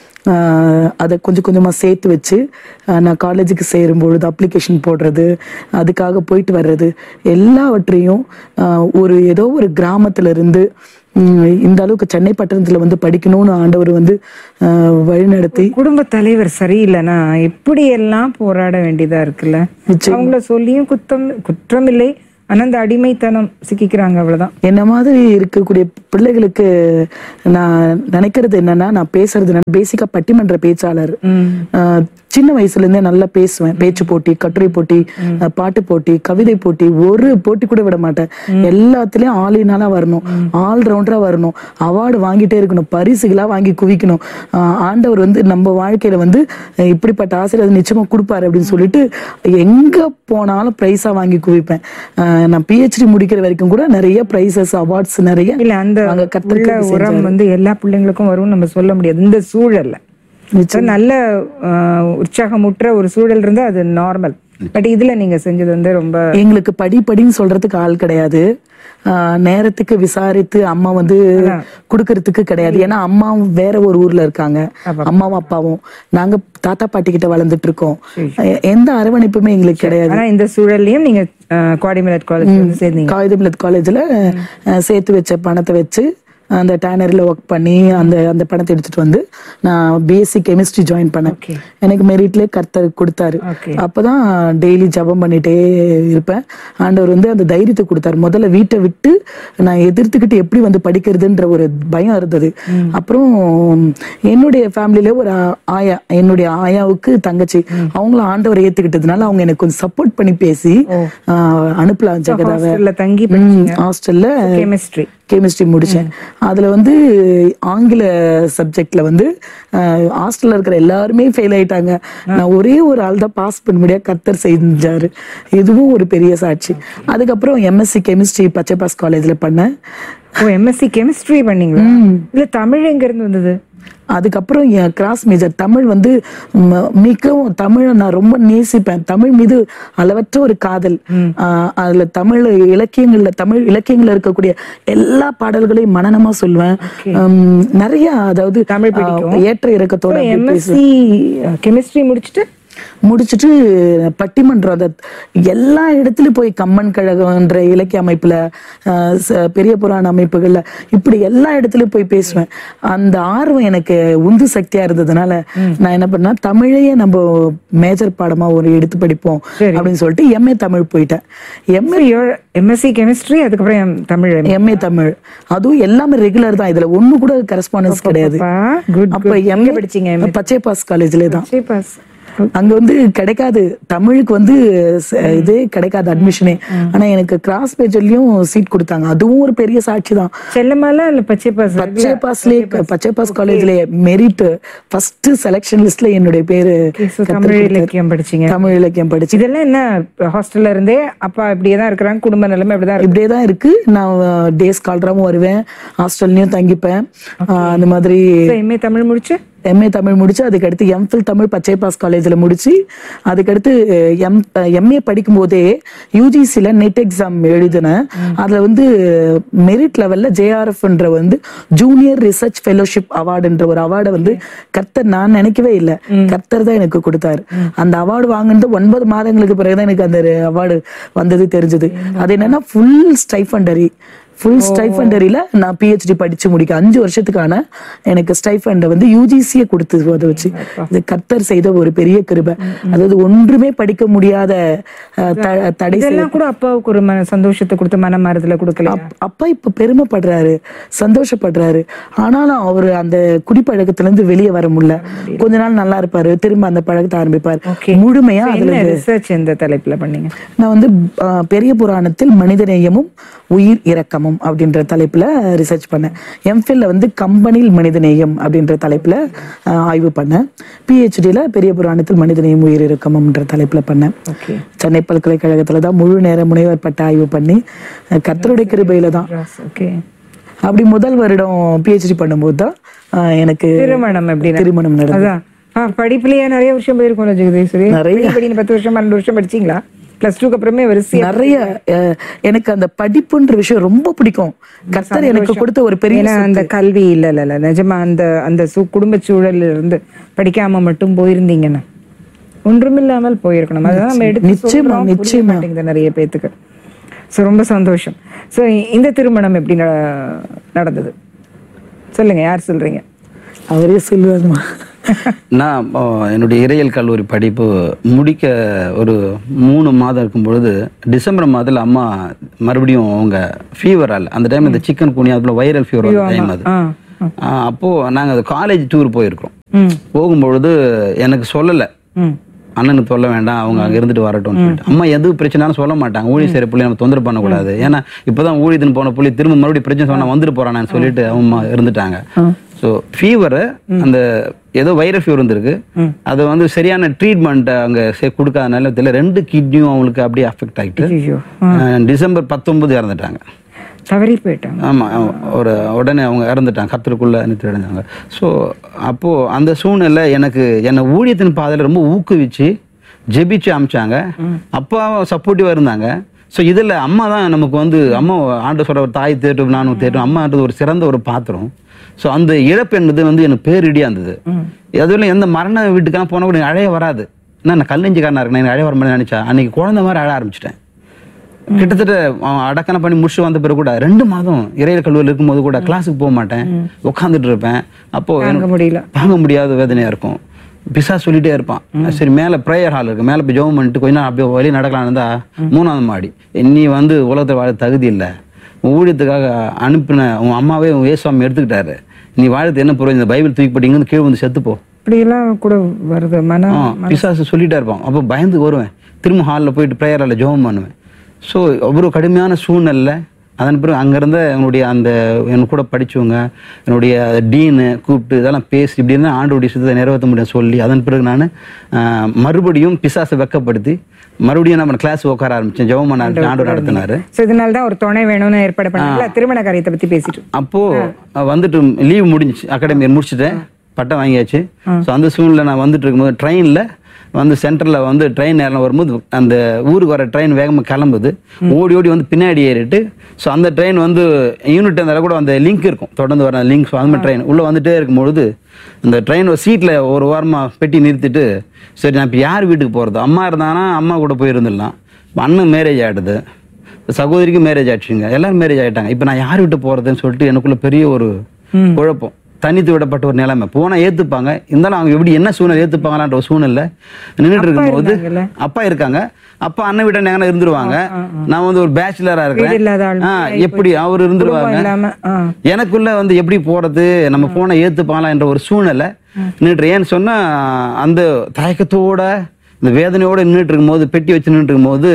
ஆஹ், அதை கொஞ்சம் கொஞ்சமா சேர்த்து வச்சு ஆஹ், நான் காலேஜுக்கு சேரும் பொழுது அப்ளிகேஷன் போடுறது அதுக்காக போயிட்டு வர்றது எல்லாவற்றையும் ஆஹ், ஒரு ஏதோ ஒரு கிராமத்துல இருந்து உம், இந்த அளவுக்கு சென்னை பட்டணத்துல வந்து படிக்கணும்னு ஆண்டவர் வந்து ஆஹ், வழிநடத்தி குடும்ப தலைவர் சரியில்லைன்னா எப்படி எல்லாம் போராட வேண்டியதா இருக்குல்ல நிச்சயமா. அவங்கள சொல்லியும் குத்தம் குற்றம் இல்லை ஆனா அந்த அடிமைத்தனம் சிக்கிக்கிறாங்க அவ்வளவுதான் என்ன மாதிரி இருக்கக்கூடிய பிள்ளைகளுக்கு நான் நினைக்கிறது என்னன்னா நான் பேசுறது நான் பேசிக்கா பட்டிமன்ற பேச்சாளர் ஆஹ் சின்ன வயசுல இருந்தே நல்லா பேசுவேன் பேச்சு போட்டி கட்டுரை போட்டி ஆஹ் பாட்டு போட்டி கவிதை போட்டி ஒரு போட்டி கூட விட மாட்டேன் எல்லாத்துலயும் ஆளினாலா வரணும் ஆல் ரவுண்டரா வரணும் அவார்டு வாங்கிட்டே இருக்கணும் பரிசுகளா வாங்கி குவிக்கணும் ஆஹ் ஆண்டவர் வந்து நம்ம வாழ்க்கையில வந்து அஹ் இப்படிப்பட்ட ஆசிரியர் நிச்சயமா கொடுப்பாரு அப்படின்னு சொல்லிட்டு எங்க போனாலும் பிரைஸா வாங்கி குவிப்பேன் ஆஹ் நான் பிஹெச்டி முடிக்கிற வரைக்கும் கூட நிறைய பிரைசஸ் அவார்ட்ஸ் நிறைய இல்ல அந்த அங்க கர்த்தருக்கு உள்ள இது உரம் வந்து எல்லா பிள்ளைங்களுக்கும் வரும்னு நம்ம சொல்ல முடியாது இந்த சூழல்ல So, நல்ல ஆஹ், உற்சாகமுற்ற ஒரு சூழல் இருந்தா அது நார்மல் பட் இதுல நீங்க செஞ்சது வந்து ரொம்ப எங்களுக்கு படி படின்னு சொல்றதுக்கு ஆள் கிடையாது ஆஹ் நேரத்துக்கு விசாரித்து அம்மா வந்து குடுக்கறதுக்கு கிடையாது ஏன்னா அம்மாவும் வேற ஒரு ஊர்ல இருக்காங்க அம்மாவும் அப்பாவும் நாங்க தாத்தா பாட்டி கிட்ட வளர்ந்துட்டு இருக்கோம் எ- எந்த அரவணைப்புமே எங்களுக்கு கிடையாது ஆனா இந்த சூழல்லையும் நீங்க குவாடிமிலட் காலேஜ் வந்து சேர்ந்தீங்க காகிதமில்லத் காலேஜ்ல சேர்த்து வச்ச பணத்தை வச்சு அந்த டேனரில் ஒர்க் பண்ணி அந்த அந்த பணத்தை எடுத்துட்டு வந்து நான் பிஎஸ்சி கெமிஸ்ட்ரி ஜாயின் பண்ணேன் Okay. எனக்கு மெரிட்லேயே கர்த்தர் கொடுத்தாரு Okay. அப்பதான் டெய்லி ஜெபம் பண்ணிட்டே இருப்பேன் ஆண்டவர் வந்து அந்த தைரியத்தை கொடுத்தாரு முதல்ல வீட்டை விட்டு நான் எதிர்த்துக்கிட்டு எப்படி வந்து படிக்கிறதுன்ற ஒரு பயம் இருந்தது அப்புறம் என்னுடைய ஃபேமிலியில ஒரு ஆ- ஆயா என்னுடைய ஆயாவுக்கு தங்கச்சி அவங்களும் ஆண்டவரை ஏத்துக்கிட்டதுனால அவங்க எனக்கு கொஞ்சம் சப்போர்ட் பண்ணி பேசி ஆஹ், அனுப்பலாம் ஜெகதாவை ஹாஸ்டல்ல தங்கி ஹாஸ்டல்ல கெமிஸ்ட்ரி கெமிஸ்ட்ரி முடிச்சேன் அதுல வந்து ஆங்கில சப்ஜெக்ட்ல வந்து ஹாஸ்டல்ல இருக்கிற எல்லாருமே ஃபெயில் ஆயிட்டாங்க நான் ஒரே ஒரு ஆள் தான் பாஸ் பண்ண முடியா கத்தர் செஞ்சாரு இதுவும் ஒரு பெரிய சாட்சி அதுக்கப்புறம் எம்எஸ்சி கெமிஸ்ட்ரி பச்சைபாஸ் காலேஜ்ல பண்ணேன் ஓ எம்எஸ்சி கெமிஸ்ட்ரி பண்ணீங்களா இல்ல தமிழ் எங்க இருந்து வந்தது அதுக்கப்புறம் என் கிராஸ் மேஜர் தமிழ் வந்து ம- மிகவும் தமிழை நான் ரொம்ப நேசிப்பேன் தமிழ் மீது அளவற்ற ஒரு காதல் ஆஹ் அதுல தமிழ் இலக்கியங்கள்ல தமிழ் இலக்கியங்கள்ல இருக்கக்கூடிய எல்லா பாடல்களையும் மனனமா சொல்லுவேன் உம், நிறைய அதாவது தமிழ் ஆஹ், ஏற்ற இறக்கத்தோட அப்படியே எம்எஸ்சி கெமிஸ்ட்ரி முடிச்சுட்டு முடிச்சிட்டு பட்டிமன்றம் அந்த எல்லா இடத்துலயும் போய் கம்மன் கழகம்ன்ற இலக்கிய அமைப்புல ஆஹ் ச- பெரிய புராண அமைப்புகள்ல இப்படி எல்லா இடத்துலயும் போய் பேசுவேன் அந்த ஆர்வம் எனக்கு உந்து சக்தியா இருந்ததுனால நான் என்ன பண்ணேன் தமிழையே நம்ம மேஜர் பாடமா ஒரு எடுத்து படிப்போம் அப்படின்னு சொல்லிட்டு எம்ஏ தமிழ் போயிட்டேன் எம்ஏ எம்எஸ்சி கெமிஸ்ட்ரி அதுக்கப்புறம் எம் தமிழ் எம்ஏ தமிழ் அதுவும் எல்லாமே ரெகுலர் தான் இதுல ஒண்ணு கூட கரஸ்பாண்டன்ஸ் கிடையாது குட் அப்ப எங்க எம்ஏ படிச்சீங்க பச்சை பாஸ் காலேஜ்ல தான் சரி பாஸ் அங்க வந்து கிடைக்காது தமிழுக்கு வந்து ச- இதே கிடைக்காது அட்மிஷனே ஆனா எனக்கு கிராஸ் மேஜர்லயும் சீட் கொடுத்தாங்க அதுவும் ஒரு பெரிய சாட்சி தான் செல்லமாலா இல்ல பச்சை பாஸ் பச்சை பாஸ்லயே பச்சை பாஸ் காலேஜ்ல மெரிட் ஃபர்ஸ்ட் செலக்ஷன் லிஸ்ட்ல என்னுடைய பேரு So, தமிழ் இலக்கியம் படிச்சீங்க தமிழ் இலக்கியம் படிச்சு இதெல்லாம் என்ன ஹாஸ்டல்ல இருந்தே அப்பா இப்படியே தான் இருக்கிறாங்க குடும்ப நிலைமை இப்படிதான் இருக்கு இப்படியே தான் இருக்கு நான் டேஸ் கால்ராவும் வருவேன் ஹாஸ்டல்லையும் தங்கிப்பேன் ஆஹ் அந்த மாதிரி எம்ஏ தமிழ் முடிச்சு எம்ஏ தமிழ் முடிச்சு அதுக்கடுத்து எம்ஃபில் தமிழ் பச்சை பாஸ் காலேஜில் முடிச்சு அதுக்கடுத்து எம் எம்ஏ படிக்கும் போதே யூஜிசியில் நெட் எக்ஸாம் எழுதினேன் அதுல வந்து மெரிட் லெவல்ல ஜேஆர்எஃப்ன்ற வந்து ஜூனியர் ரிசர்ச் ஃபெலோஷிப் அவார்டுன்ற ஒரு அவார்டை வந்து கர்த்தர் நான் நினைக்கவே இல்லை கர்த்தர் தான் எனக்கு கொடுத்தாரு அந்த அவார்டு வாங்கினது ஒன்பது மாதங்களுக்கு பிறகுதான் எனக்கு அந்த அவார்டு வந்தது தெரிஞ்சது அது என்னன்னா ஃபுல் ஸ்டைஃபண்டரி ஃபுல் ஸ்டைஃபண்டரியில நான் பிஹெச்டி படிச்சு முடிக்க அஞ்சு வருஷத்துக்கான எனக்கு ஸ்டைஃபண்டை வந்து யூஜிசியை கொடுத்து அதை வச்சு இது கர்த்தர் செய்த ஒரு பெரிய கிருபை அதாவது ஒன்றுமே படிக்க முடியாத அஹ், த- தடை செய்ய இதெல்லாம் கூட அப்பாவுக்கு ஒரு மன சந்தோஷத்தை கொடுத்து மன மாறுதல கொடுக்கல அப்- அப்பா இப்ப பெருமைப்படுறாரு சந்தோஷப்படுறாரு ஆனாலும் அவரு அந்த குடிப்பழக்கத்துல இருந்து வெளியே வர முடியல கொஞ்ச நாள் நல்லா இருப்பாரு திரும்ப அந்த பழக்கத்தை ஆரம்பிப்பாரு Okay. முழுமையா அதுல என்ன ரிசர்ச் எந்த தலைப்புல பண்ணீங்க நான் வந்து ஆஹ், பெரிய புராணத்தில் மனிதநேயமும் உயிர் இரக்கமும் அப்படின்ற தலைப்புல ரிசர்ச் பண்ணேன் எம்ஃபில்ல வந்து கம்பெனியில் மனிதநேயம் அப்படின்ற தலைப்புல ஆஹ், ஆய்வு பண்ணேன் பிஹெச்டியில் பெரிய புராணத்தில் மனிதநேயம் உயிர் இரக்கம்ன்ற தலைப்புல பண்ணேன் ஓகே சென்னை பல்கலைக்கழகத்துல தான் முழு நேர முனைவர் பட்ட ஆய்வு பண்ணி அஹ், கர்த்தருடைய கிருபையில தான் ஓகே அப்படி முதல் வருடம் பிஹெச்டி பண்ணும்போது தான் ஆஹ், எனக்கு திருமணம் எப்படி திருமணம் நடந்தது அதான் ஆ, படிப்புலயே நிறைய வருஷம் போயிருக்கோம்ல ஜெகதீஸ்வரி நிறைய. படி, படின்னு பத்து வருஷம் பன்னெண்டு வருஷம் படிச்சீங்களா பிளஸ் டூக்கு அப்புறமே வரிசையா நிறைய அஹ், எனக்கு அந்த படிப்புன்ற விஷயம் ரொம்ப பிடிக்கும் கர்த்தர் எனக்கு கொடுத்த ஒரு பெரிய ஏன்னா அந்த கல்வி இல்ல இல்ல இல்ல நிஜமா அந்த அந்த சூ குடும்ப சூழல்ல இருந்து படிக்காம மட்டும் போயிருந்தீங்கன்னா ஒன்றுமில்லாமல் போயிருக்கணும் அதான் நம்ம எடுத்து நிச்சயமா, சொல்றோம், புரிய நிச்சயமா. மாட்டேங்குது நிறைய பேத்துக்கு சோ ரொம்ப சந்தோஷம் சோ இந்த திருமணம் எப்படி ந- நடந்தது சொல்லுங்க யார் சொல்றீங்க அவரே சொல்லுவாங்கம்மா நான் ஆ, என்னுடைய இறையியல் கல்லூரி படிப்பு முடிக்க ஒரு மூணு மாதம் இருக்கும் பொழுது டிசம்பர் மாதத்துல அம்மா மறுபடியும் அவங்க ஃபீவரால் அந்த டைம் இந்த சிக்கன் குனியா அதுல வைரல் ஃபீவர் டைம் அது ஆ ஆ, அப்போ நாங்க அது காலேஜ் டூர் போயிருக்கிறோம் ம் போகும்பொழுது எனக்கு சொல்லலை ம் அண்ணனுக்கு சொல்ல வேண்டாம் அவங்க அங்க இருந்துட்டு வரட்டும்னு சொல்லிட்டு அம்மா எது பிரச்சனாலும் சொல்ல மாட்டாங்க ஊழி செய்யற புள்ளி நம்ம தொந்தரவு பண்ணக்கூடாது ஏன்னா இப்பதான் ஊழியத்துன்னு போன புள்ளி திரும்ப மறுபடியும் பிரச்சனை சொன்னா வந்துட்டு போறானு சொல்லிட்டு அம்மா இருந்துட்டாங்க ஸோ ஃபீவர் அந்த ஏதோ வைரல் ஃபீவர் இருந்திருக்கு அது வந்து சரியான ட்ரீட்மெண்ட் அங்க செ- கொடுக்காதனால தெரியல ரெண்டு கிட்னியும் அவங்களுக்கு அப்படியே அஃபெக்ட் ஆகிட்டு ஐயோ அஹ் டிசம்பர் பத்தொன்பது இறந்துட்டாங்க தவறி போயிட்டாங்க ஆமா அவ- ஒரு உடனே அவங்க இறந்துட்டாங்க கத்தருக்குள்ள நிறுத்தி அடைஞ்சாங்க ஸோ அப்போ அந்த சூழ்நிலை எனக்கு என்னை ஊழியத்தின் பாதையில ரொம்ப ஊக்குவிச்சு ஜெபிச்சு அமிச்சாங்க அப்பாவும் சப்போர்ட்டிவாக இருந்தாங்க ஸோ இதில் அம்மா தான் நமக்கு வந்து அம்மா ஆண்டு சொல்ற ஒரு தாய் தேட்டும் நானும் தேட்டும் அம்மான்றது ஒரு சிறந்த ஒரு பாத்திரம் ஸோ அந்த இழப்பு என்பது வந்து எனக்கு பேரிடியாக இருந்தது அதுல எந்த மரண வீட்டுக்கெல்லாம் போனால் கூட எனக்கு அழைய வராது என்ன நான் கல்லஞ்சிக்காரனா இருக்கேன் எனக்கு அழைய வர மாதிரி நினைச்சா அன்னைக்கு குழந்தை மாதிரி அழ ஆரம்பிச்சிட்டேன் கிட்டத்தட்ட அவன் அடக்கணம் பண்ணி முடிச்சு வந்த பிறகு கூட ரெண்டு மாதம் இறையில கல்லூரியில் இருக்கும்போது கூட கிளாஸுக்கு போக மாட்டேன் உட்காந்துட்டு இருப்பேன் அப்போ தாங்க எனக்கு முடியல தாங்க முடியாத வேதனையா இருக்கும் பிசா சொல்லிட்டே இருப்பான் சரி மேல ப்ரேயர் ஹால் இருக்கு மேல போய் ஜெபம் பண்ணிட்டு கொஞ்ச நேரம் அப்படியே வழி நடக்கலாம் இருந்தா மூணாவது மாடி நீ வந்து உலகத்தில் வாழ தகுதி இல்லை உன் ஊழியத்துக்காக அனுப்பின உன் அம்மாவே உன் ஏசுவாமி எடுத்துக்கிட்டாரு நீ வாழறது என்ன பொருள் இந்த பைபிள் தூக்கி போட்டு இங்கிருந்து கீழே வந்து செத்துப்போ இப்படியெல்லாம் கூட வருது மன ஆ, பிசாசு சொல்லிட்டே இருப்பான் அப்போ பயந்து வருவேன் திரும்ப ஹாலில் போயிட்டு ப்ரேயர் ஹாலில் ஜெபம் பண்ணுவேன் ஸோ அவ்வளோ கடுமையான சூழ்நிலை அதன் பிறகு அங்கேருந்த என்னுடைய அந்த என் கூட படிச்சவங்க என்னுடைய டீனு கூப்பிட்டு இதெல்லாம் பேசி இப்படி இருந்தால் ஆண்டோடைய சித்தத்தை நிறைவேற்ற முடியும் சொல்லி அதன் பிறகு நான் மறுபடியும் பிசாசை வெக்கப்படுத்தி மறுபடியும் நம்ம கிளாஸ் உட்கார ஆரம்பித்தேன் ஜெபம் பண்ண ஆரம்பிச்சேன் ஆண்டவர் நடத்தினாரு ஸோ இதனால தான் ஒரு துணை வேணும்னு ஏற்பாடு பண்ணாங்கல்ல திருமண காரியத்தை பத்தி பேசிட்டு அப்போ அஹ், வந்துட்டு லீவ் முடிஞ்சுச்சு அகாடமி முடிச்சுட்டேன் பட்டம் வாங்கியாச்சு ஸோ அந்த சூழ்நிலை நான் வந்துட்டு இருக்கும்போது ட்ரெயினில் வந்து சென்டரில் வந்து ட்ரெயின் ஏறலாம் வரும்போது அந்த ஊருக்கு வர ட்ரெயின் வேகமாக கிளம்புது ஓடி ஓடி வந்து பின்னாடி ஏறிட்டு ஸோ அந்த ட்ரெயின் வந்து யூனிட் அந்த கூட அந்த லிங்க் இருக்கும் தொடர்ந்து வர லிங்க் ஸோ அந்த மாதிரி ட்ரெயின் உள்ளே வந்துட்டே இருக்கும்பொழுது அந்த ட்ரெயின் சீட்டில் ஒரு வாரமாக பெட்டி நிறுத்திட்டு சரி நான் இப்போ யார் வீட்டுக்கு போகிறது அம்மா இருந்தாங்கன்னா அம்மா கூட போயிருந்துடலாம் அண்ணன் மேரேஜ் ஆகிடுது சகோதரிக்கு மேரேஜ் ஆயிடுச்சுங்க எல்லாரும் மேரேஜ் ஆயிட்டாங்க இப்போ நான் யார் விட்டு போறதுன்னு சொல்லிட்டு எனக்குள்ள பெரிய ஒரு குழப்பம் தனித்து விடப்பட்ட ஒரு நிலைமை போனா ஏத்துப்பாங்க இருந்தாலும் அவங்க எப்படி என்ன சூழ்நிலை ஏத்துப்பாங்களான்ற ஒரு சூழ்நிலை நின்றுட்டு இருக்கும்போது இருந்தாங்கல்ல? அப்பா இருக்காங்க அப்பா அண்ணன் வீட்டை எங்கன்னா இருந்துருவாங்க நான் வந்து ஒரு பேச்சுலரா வீடு இல்லாத ஆள் இருக்கிறேன் ஆ, எப்படி அவர் இருந்துருவாங்க குடும்பம் இல்லாம ஆ எனக்குள்ள வந்து எப்படி போறது நம்ம போனை ஏத்துப்பாங்களா என்ற ஒரு சூழ்நிலை நின்று ஏன்னு சொன்னா அந்த தயக்கத்தோட இந்த வேதனையோட நின்றுட்டு இருக்கும்போது பெட்டி வச்சு நின்றுட்டு இருக்கும்போது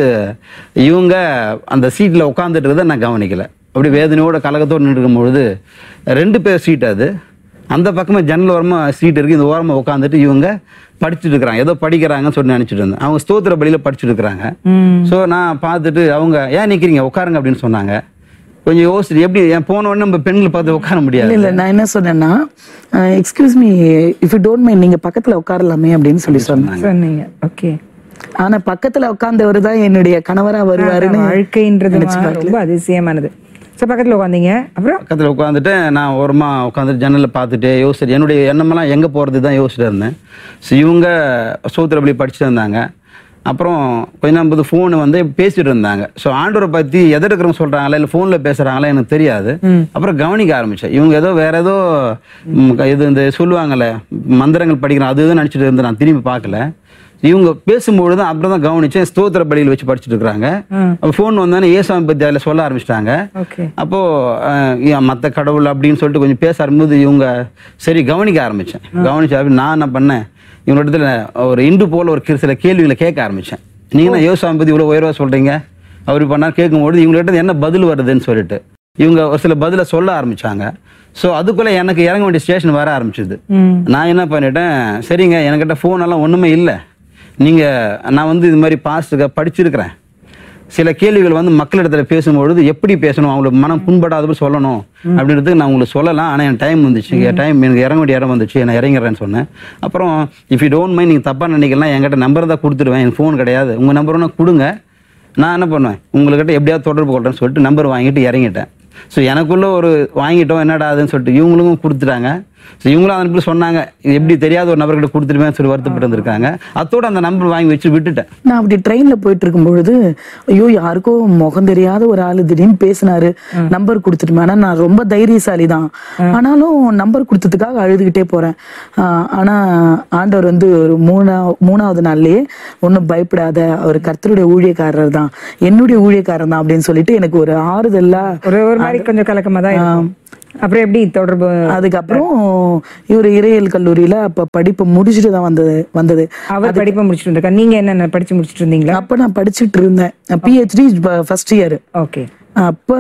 இவங்க அந்த சீட்ல உட்காந்துட்டு இருக்கிறத நான் கவனிக்கல அப்படி வேதனையோட கலக்கத்தோட நின்று இருக்கும்பொழுது ரெண்டு பேர் சீட் அது அந்த பக்கமா ஜன்னல் ஓரமா சீட் இருக்கு இந்த ஓரமா உட்காந்துட்டு இவங்க படிச்சுட்டு இருக்கிறாங்க ஏதோ படிக்கிறாங்கன்னு சொல்லி நினைச்சிட்டு இருந்தேன் அவங்க ஸ்தோத்திர பலியில படிச்சுட்டு இருக்கிறாங்க ம் ஸோ நான் பார்த்துட்டு அவங்க ஏன் நிக்கிறீங்க உட்காருங்க அப்படின்னு சொன்னாங்க கொஞ்சம் யோசிச்சு எப்படி ஏன் போன உடனே நம்ம பெண்களை பார்த்து உட்கார இல்ல முடியாது இல்ல நான் என்ன சொன்னேன்னா excuse me if you don't mind நீங்க பக்கத்துல உட்காரலாமே அப்படின்னு சொல்லி சொன்னேன் சொன்னீங்க ஓகே ஆனா பக்கத்துல உட்கார்ந்தவர் தான் என்னுடைய கணவரா வருவாருன்னு வாழ்க்கைன்றது ரொம்ப அதிசயமானது ஸோ பக்கத்துல உட்காந்தீங்க அப்புறம் பக்கத்தில் உட்காந்துட்டு நான் ஓரமா உட்காந்துட்டு ஜன்னலில் பார்த்துட்டு யோசிச்சுட்டு என்னுடைய எண்ணமெல்லாம் எங்கே போகிறது தான் யோசிச்சுட்டு இருந்தேன் ஸோ இவங்க சோத்திரப்பள்ளி படிச்சுட்டு இருந்தாங்க அப்புறம் கொஞ்ச நேரம் போது ஃபோனு வந்து பேசிட்டு இருந்தாங்க ஸோ ஆண்டவரை பற்றி எதை இருக்கிறவங்க சொல்கிறாங்களா இல்லை ஃபோனில் பேசுகிறாங்களா எனக்கு தெரியாது அப்புறம் கவனிக்க ஆரம்பித்தேன் இவங்க ஏதோ வேற ஏதோ ம், இது இந்த சொல்லுவாங்கல்ல மந்திரங்கள் படிக்கிறோம் அது இதுன்னு நினச்சிட்டு இருந்து நான் திரும்பி பார்க்கல இவங்க பேசும்பொழுது அப்புறம் தான் கவனிச்சேன் ஸ்தோத்திர பலியில் வச்சு படிச்சுட்டு இருக்கிறாங்க அப்போ ஃபோன் வந்தோடனே ஏசாமி பத்தி அதில் சொல்ல ஆரம்பிச்சிட்டாங்க ஓகே அப்போ அஹ், ஏன் மத்த கடவுள் அப்படின்னு சொல்லிட்டு கொஞ்சம் பேச ஆரம்பிச்சது இவங்க சரி கவனிக்க ஆரம்பிச்சேன் கவனிச்ச அப்படி நான் என்ன பண்ணேன் இவங்க இடத்துல ஒரு இந்து போல ஒரு சில கேள்விகளை கேட்க ஆரம்பிச்சேன் நீங்க என்ன யோசாமி பத்தி இவ்வளவு உயர்வா சொல்றீங்க அவர் பண்ணா கேட்கும்போது இவங்கள்ட்ட என்ன பதில் வருதுன்னு சொல்லிட்டு இவங்க ஒரு சில பதில சொல்ல ஆரம்பிச்சாங்க ஸோ அதுக்குள்ள எனக்கு இறங்க வேண்டிய ஸ்டேஷன் வர ஆரம்பிச்சது ம் நான் என்ன பண்ணிட்டேன் சரிங்க என்கிட்ட ஃபோன் எல்லாம் ஒண்ணுமே இல்லை நீங்க நான் வந்து இது மாதிரி பாஸ்ட்டுக்க படிச்சிருக்கிறேன் சில கேள்விகள் வந்து மக்களிடத்துல பேசும்பொழுது எப்படி பேசணும் அவங்களுக்கு மனம் புண்படாதபடி சொல்லணும் அப்படின்றதுக்கு நான் உங்களுக்கு சொல்லலாம் ஆனால் என் டைம் வந்துச்சு என் டைம் எனக்கு இறங்க வேண்டிய இடம் வந்துச்சு நான் இறங்கிறேன்னு சொன்னேன் அப்புறம் இஃப் யூ டோன்ட் மைண்ட் நீங்கள் தப்பாக நினைக்கலாம் என்கிட்ட நம்பர் தான் கொடுத்துருவேன் என் ஃபோன் கிடையாது உங்கள் நம்பர் ஒன்று கொடுங்க நான் என்ன பண்ணுவேன் உங்கள்கிட்ட எப்படியாவது தொடர்பு கொள்றேன்னு சொல்லிட்டு நம்பர் வாங்கிட்டு இறங்கிட்டேன் ஸோ எனக்குள்ள ஒரு வாங்கிட்டோம் என்னடா அதுன்னு சொல்லிட்டு இவங்களுக்கும் கொடுத்துட்டாங்க ஸோ இவங்களும் அந்த நம்பர் சொன்னாங்க இது எப்படி தெரியாத ஒரு நபர்கிட்ட கொடுத்துருவேன் சொல்லி வருத்தப்பட்டு இருந்திருக்காங்க அத்தோட அந்த நம்பர் வாங்கி வச்சு விட்டுட்டேன் நான் அப்படி ட்ரெயின்ல போயிட்டு இருக்கும் பொழுது ஐயோ யாருக்கோ முகம் தெரியாத ஒரு ஆளு திடீர்னு பேசினாரு நம்பர் கொடுத்துட்டுமே ஆனா நான் ரொம்ப தைரியசாலி தான் ஆனாலும் நம்பர் கொடுத்ததுக்காக அழுதுகிட்டே போறேன் ஆஹ் ஆனா ஆண்டவர் வந்து ஒரு மூணா மூணாவது நாள்லயே ஒன்றும் பயப்படாத அவர் கர்த்தருடைய ஊழியக்காரர் தான் என்னுடைய ஊழியக்காரர் தான் அப்படின்னு சொல்லிட்டு எனக்கு ஒரு ஆறுதலா ஒரு ஒரு மாதிரி கொஞ்சம் கலக்கமா தான் இருக்கும் அப்புறம் எப்படி தொடர்பு அதுக்கப்புறம் இவர் இறையியல் கல்லூரியில அப்ப படிப்பு முடிச்சுட்டு தான் வந்தது வந்தது அவர் படிப்பை முடிச்சுட்டு இருந்திருக்கா நீங்க என்ன படிச்சு முடிச்சிட்டு இருந்தீங்களா அப்ப நான் படிச்சுட்டு இருந்தேன் பிஹெச்டி ஃபர்ஸ்ட் இயர் ஓகே அப்ப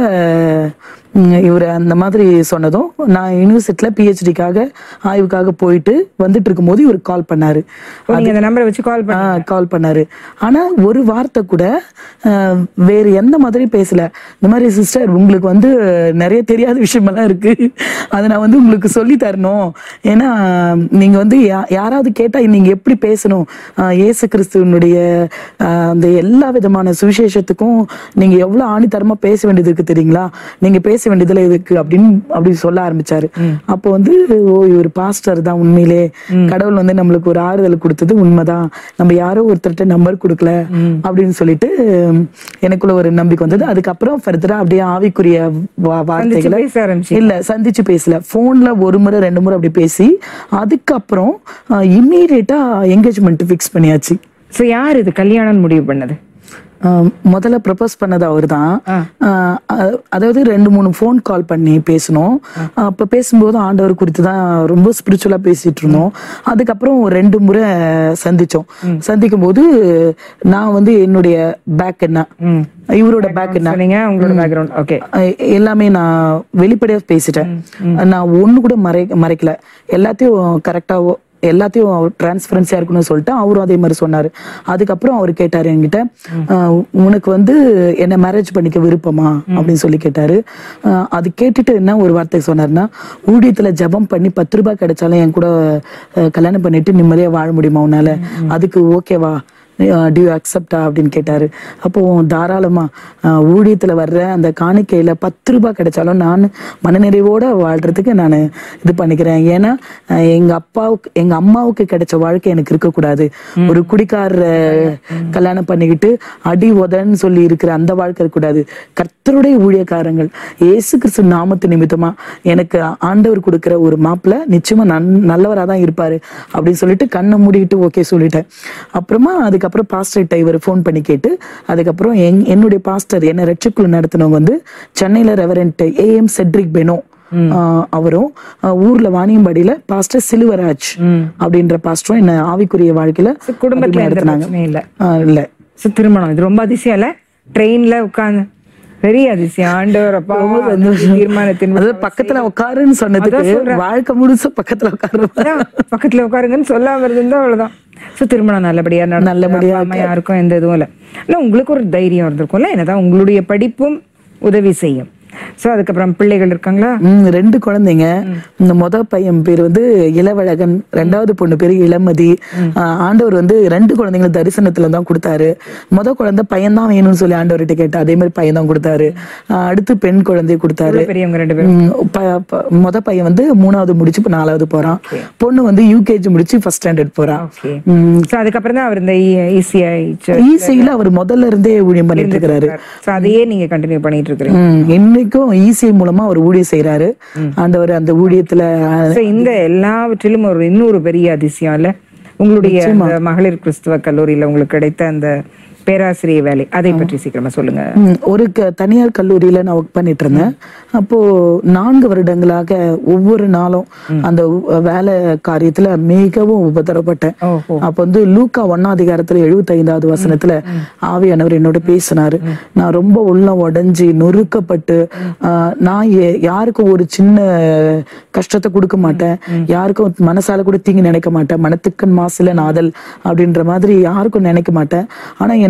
இவர் அந்த மாதிரி சொன்னதும் நான் யூனிவர்சிட்டியில் பிஹெச்டிக்காக ஆய்வுக்காக போயிட்டு வந்துட்டு இருக்கும்போது இவர் கால் பண்ணாரு நீங்க அந்த நம்பரை வச்சு கால் பண்ணி கால் பண்ணாரு ஆனா ஒரு வார்த்தை கூட ஆஹ், வேறு எந்த மாதிரி பேசல இந்த மாதிரி சிஸ்டர் உங்களுக்கு வந்து நிறைய தெரியாத விஷயமெல்லாம் இருக்கு அதை நான் வந்து உங்களுக்கு சொல்லி தரணும் ஏன்னா நீங்க வந்து யா- யாராவது கேட்டா நீங்க எப்படி பேசணும் ஆஹ், இயேசு கிறிஸ்துவனுடைய ஆஹ், அந்த எல்லா விதமான சுவிசேஷத்துக்கும் நீங்க எவ்வளவு ஆணித்தரமா பேச வேண்டியது இருக்கு தெரியுங்களா நீங்க பேச வேண்டியதுல இருக்கு அப்படின்னு அப்படி சொல்ல ஆரம்பிச்சாரு அப்போ வந்து ஓ இவர் பாஸ்டர் தான் உண்மையிலே கடவுள் வந்து நம்மளுக்கு ஒரு ஆறுதல் கொடுத்தது உண்மைதான் நம்ம யாரோ ஒருத்தர்கிட்ட நம்பர் கொடுக்கல அப்படின்னு சொல்லிட்டு உம், எனக்குள்ள ஒரு நம்பிக்கை வந்தது அதுக்கப்புறம் ஃபர்தரா அப்படியே ஆவிக்குரிய வா- வார்த்தைகளை பேச ஆரம்பிச்சு இல்ல சந்திச்சு பேசல போன்ல ஒரு முறை ரெண்டு முறை அப்படி பேசி அதுக்கப்புறம் இம்மீடியட்டா என்கேஜ்மெண்ட் ஃபிக்ஸ் பண்ணியாச்சு சோ யார் இது கல்யாணம் முடிவு பண்ணது ஆஹ் முதல்ல ப்ரப்போஸ் பண்ணது அவர்தான் ஆஹ் அ- அதாவது ரெண்டு மூணு ஃபோன் கால் பண்ணி பேசணும் அப்ப பேசும்போது ஆண்டவர் குறித்து தான் ரொம்ப ஸ்பிரிச்சுவலா பேசிட்டு இருந்தோம் அதுக்கப்புறம் ஒரு ரெண்டு முறை சந்திச்சோம் சந்திக்கும் போது நான் வந்து என்னுடைய பேக் என்ன ம். இவரோட பேக் என்ன சொன்னீங்க உங்களோட பேக்ரவுண்ட் ஓகே அஹ் எல்லாமே நான் வெளிப்படையா பேசிட்டேன் நான் ஒண்ணு கூட மறை மறைக்கல எல்லாத்தையும் கரெக்டா எல்லாத்தையும் டிரான்ஸ்பரன்சியா இருக்கணும்னு சொல்லிட்டு அவரும் அதே மாதிரி சொன்னாரு அதுக்கப்புறம் அவர் கேட்டாரு என்கிட்ட அஹ் உனக்கு வந்து என்ன மேரேஜ் பண்ணிக்க விருப்பமா அப்படின்னு சொல்லி கேட்டாரு அஹ் அது கேட்டுட்டு என்ன ஒரு வார்த்தை சொன்னாருன்னா ஊழியத்துல ஜெபம் பண்ணி பத்து ரூபாய் கிடைச்சாலும் என் கூட அஹ் கல்யாணம் பண்ணிட்டு நிம்மதியா வாழ முடியுமா உன்னால அதுக்கு ஓகேவா டியூ அக்செப்டா அப்படின்னு கேட்டாரு அப்போ தாராளமா அஹ், ஊழியத்துல வர்ற அந்த காணிக்கையில பத்து ரூபாய் கிடைச்சாலும் நான் மனநிறைவோட வாழ்றதுக்கு நான் இது பண்ணிக்கிறேன் ஏன்னா அஹ், எங்க அப்பாவுக்கு எங்க அம்மாவுக்கு கிடைச்ச வாழ்க்கை எனக்கு இருக்கக்கூடாது ஒரு குடிக்கார கல்யாணம் பண்ணிக்கிட்டு அடி உதன்னு சொல்லி இருக்கிற அந்த வாழ்க்கை இருக்கக்கூடாது கர்த்தருடைய ஊழியக்காரங்கள் இயேசு கிறிஸ்து நாமத்து நிமித்தமா எனக்கு ஆண்டவர் கொடுக்கிற ஒரு மாப்பிள்ள நிச்சயமா நன் நல்லவரா தான் இருப்பாரு அப்படின்னு சொல்லிட்டு கண்ணை மூடிட்டு ஓகே சொல்லிட்டேன் அப்புறமா அதுக்கப்புறம் பாஸ்டர்கிட்ட இவர் ஃபோன் பண்ணி கேட்டு அதுக்கப்புறம் என் என்னுடைய பாஸ்டர் என்ன ரட்சிக்குழு நடத்தினவங்க வந்து சென்னையில ரெவரண்ட் ஏஎம் செட்ரிக் பெனோ ஆஹ் அவரும் ஆஹ் ஊர்ல வாணியம்பாடியில பாஸ்டர் சிலுவராஜ் அப்படின்ற பாஸ்டரும் என்ன ஆவிக்குரிய வாழ்க்கையில So, குடும்பத்துல அதிகமா எந்த நடத்துனாங்க பிரச்சனையும் இல்ல ஆஹ் இல்ல சோ திருமணம் இது ரொம்ப அதிசயம் இல்ல ட்ரெயின்ல உட்கார்ந்து பெரிய அதிசயம் ஆண்டவர் அப்பா தீர்மானத்தின் அதாவது பக்கத்துல உட்காருன்னு சொன்னதுக்கு வாழ்க்கை முழுசு பக்கத்துல உட்காரு அதான், பக்கத்துல உட்காருங்கன்னு சொல்லாம இருந்திருந்தா அவ்வளவுதான் சோ திருமணம் நல்லபடியா நடந்தது. நல்லபடியா அப்பா, அம்மா யாருக்கும் எந்த இதுவும் இல்ல இல்ல உங்களுக்கு ஒரு தைரியம் இருந்திருக்கும்ல என்னதான் உங்களுடைய படிப்பும் உதவி செய்யும் சோ அதுக்கப்புறம் பிள்ளைகள் இருக்காங்களா ம், ரெண்டு குழந்தைங்க இந்த முத பையன் பேர் வந்து இளவழகன் ரெண்டாவது பொண்ணு பேரு இளமதி ஆஹ் ஆண்டவர் வந்து ரெண்டு குழந்தைங்களை தரிசனத்துல தான் கொடுத்தாரு முத குழந்தை பையன் தான் வேணும்னு சொல்லி ஆண்டவர்கிட்ட கேட்டா அதே மாதிரி பையன் தான் கொடுத்தாரு ஆஹ் அடுத்து பெண் குழந்தை கொடுத்தாரு எவ்வளவு பெரியவங்க ரெண்டு பேரும் ம், ப- ப- முத பையன் வந்து மூணாவது முடிச்சு இப்ப நாலாவது போறான் பொண்ணு வந்து யூகேஜி முடிச்சு ஃபர்ஸ்ட் ஸ்டாண்டர்ட் போறான் ஓகே சோ அதுக்கப்புறம் தான் அவர் இந்த இசிஐ ஈசியில அவர் முதல்ல இருந்தே ஊழியம் பண்ணிட்டு இருக்கிறாரு சோ அதையே நீங்க கண்டினியூ பண்ணிட்டு இருக்கிறீங்க ம், இன்னைக்கும் ஈசிஐ மூலமா அவர் ஊழியம் செய்யறாரு ஆண்டவர் அந்த ஊழியத்துல ஆஹ், So, இந்த எல்லாவற்றிலும் ஒரு இன்னொரு பெரிய அதிசயம் இல்ல உங்களுடைய அந்த மகளிர் கிறிஸ்துவ கல்லூரியில உங்களுக்கு கிடைத்த அந்த பேராசிரியர் வேலை அதை பற்றி சீக்கிரமா சொல்லுங்க ம், ஒரு க- தனியார் கல்லூரியில நான் ஒர்க் பண்ணிட்டு இருந்தேன் அப்போ நான்கு வருடங்களாக ஒவ்வொரு நாளும் அந்த உ- வேலை காரியத்துல மிகவும் உபதரப்பட்டேன் ஓஹோ அப்ப வந்து லூக்கா ஒன்னாம் அதிகாரத்துல எழுபத்தி ஐந்தாவது வசனத்துல ஆவியானவர் என்னோட பேசினாரு நான் ரொம்ப உள்ளம் உடைஞ்சு நொறுக்கப்பட்டு ஆஹ், நான் எ- யாருக்கும் ஒரு சின்ன கஷ்டத்தை கொடுக்க மாட்டேன் யாருக்கும் மனசால கூட தீங்கு நினைக்க மாட்டேன் மனத்துக்கண் மாசுல நாதல் அப்படின்ற மாதிரி யாருக்கும் நினைக்க மாட்டேன் ஆனா எனக்கு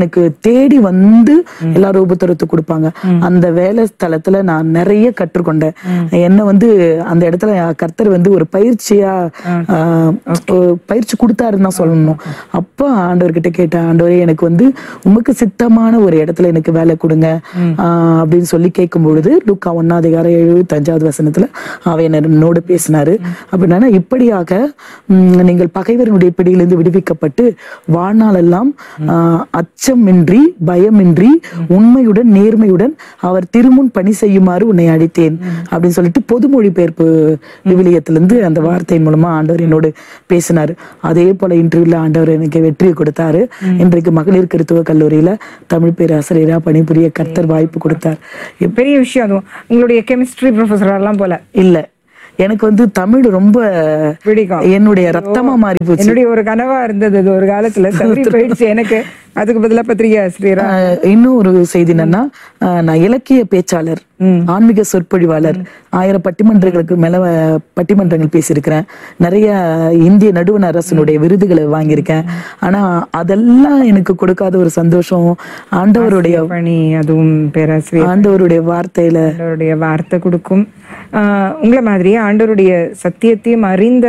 எனக்கு தேடி வந்து எல்லாரும் உபத்திரத்து கொடுப்பாங்க அந்த வேலை ஸ்தலத்துல நான் நிறைய கற்றுக்கொண்டேன் என்ன வந்து அந்த இடத்துல கர்த்தர் வந்து ஒரு பயிற்சியா ஆஹ், ஒரு பயிற்சி கொடுத்தாருன்னு தான் சொல்லணும் அப்ப ஆண்டவர்கிட்ட கேட்டேன் ஆண்டவரே எனக்கு வந்து உமக்கு சித்தமான ஒரு இடத்துல எனக்கு வேலை கொடுங்க ஆஹ், அப்படின்னு சொல்லி கேட்கும் பொழுது லுக்கா ஒன்னாதிகாரம் எழுபத்தஞ்சாவது வசனத்துல அவர் என்னோட பேசினாரு அப்படின்னா இப்படியாக உம், நீங்கள் பகைவரனுடைய பிடியிலிருந்து விடுவிக்கப்பட்டு வாழ்நாளெல்லாம் ஆஹ், அச்சமின்றி பயமின்றி உண்மையுடன் நேர்மையுடன் அவர் திருமுன் பணி செய்யுமாறு உன்னை அழைத்தேன் அப்படின்னு சொல்லிட்டு பொதுமொழி பெயர்ப்பு விவிலியத்திலிருந்து அந்த வார்த்தையின் மூலமா ஆண்டவர் என்னோடு பேசினாரு அதே போல இன்டர்வியூல ஆண்டவர் எனக்கு வெற்றியை கொடுத்தாரு இன்றைக்கு மகளிர் கிறித்துவ கல்லூரியில தமிழ் பேராசிரியரா பணிபுரிய கர்த்தர் வாய்ப்பு கொடுத்தார் பெரிய விஷயம் அதுவும் உங்களுடைய கெமிஸ்ட்ரி ப்ரொஃபஸர் எல்லாம் போல இல்ல எனக்கு வந்து தமிழ் ரொம்ப பிடிக்கும் என்னுடைய ரத்தமா மாறி போச்சு என்னுடைய ஒரு கனவா இருந்தது அது ஒரு காலத்துல தவறி போயிடுச்சு எனக்கு அதுக்கு பதிலா பத்திரிகை ஆசிரியரா ஆஹ் இன்னும் ஒரு செய்தி என்னன்னா ஆஹ் நான் இலக்கிய பேச்சாளர் ஆன்மீக சொற்பொழிவாளர் ஆயிரம் பட்டிமன்றங்களுக்கு மேல ஆஹ், பட்டிமன்றங்கள் பேசியிருக்கிறேன் நிறைய இந்திய நடுவண் அரசனுடைய விருதுகளை வாங்கியிருக்கேன் ஆனா அதெல்லாம் எனக்கு கொடுக்காத ஒரு சந்தோஷம் ஆண்டவருடைய பணி அதுவும் பேராசிரியர் ஆண்டவருடைய வார்த்தையில ஆண்டவருடைய வார்த்தை கொடுக்கும் ஆஹ் உங்களை மாதிரியே ஆண்டவருடைய சத்தியத்தையும் அறிந்த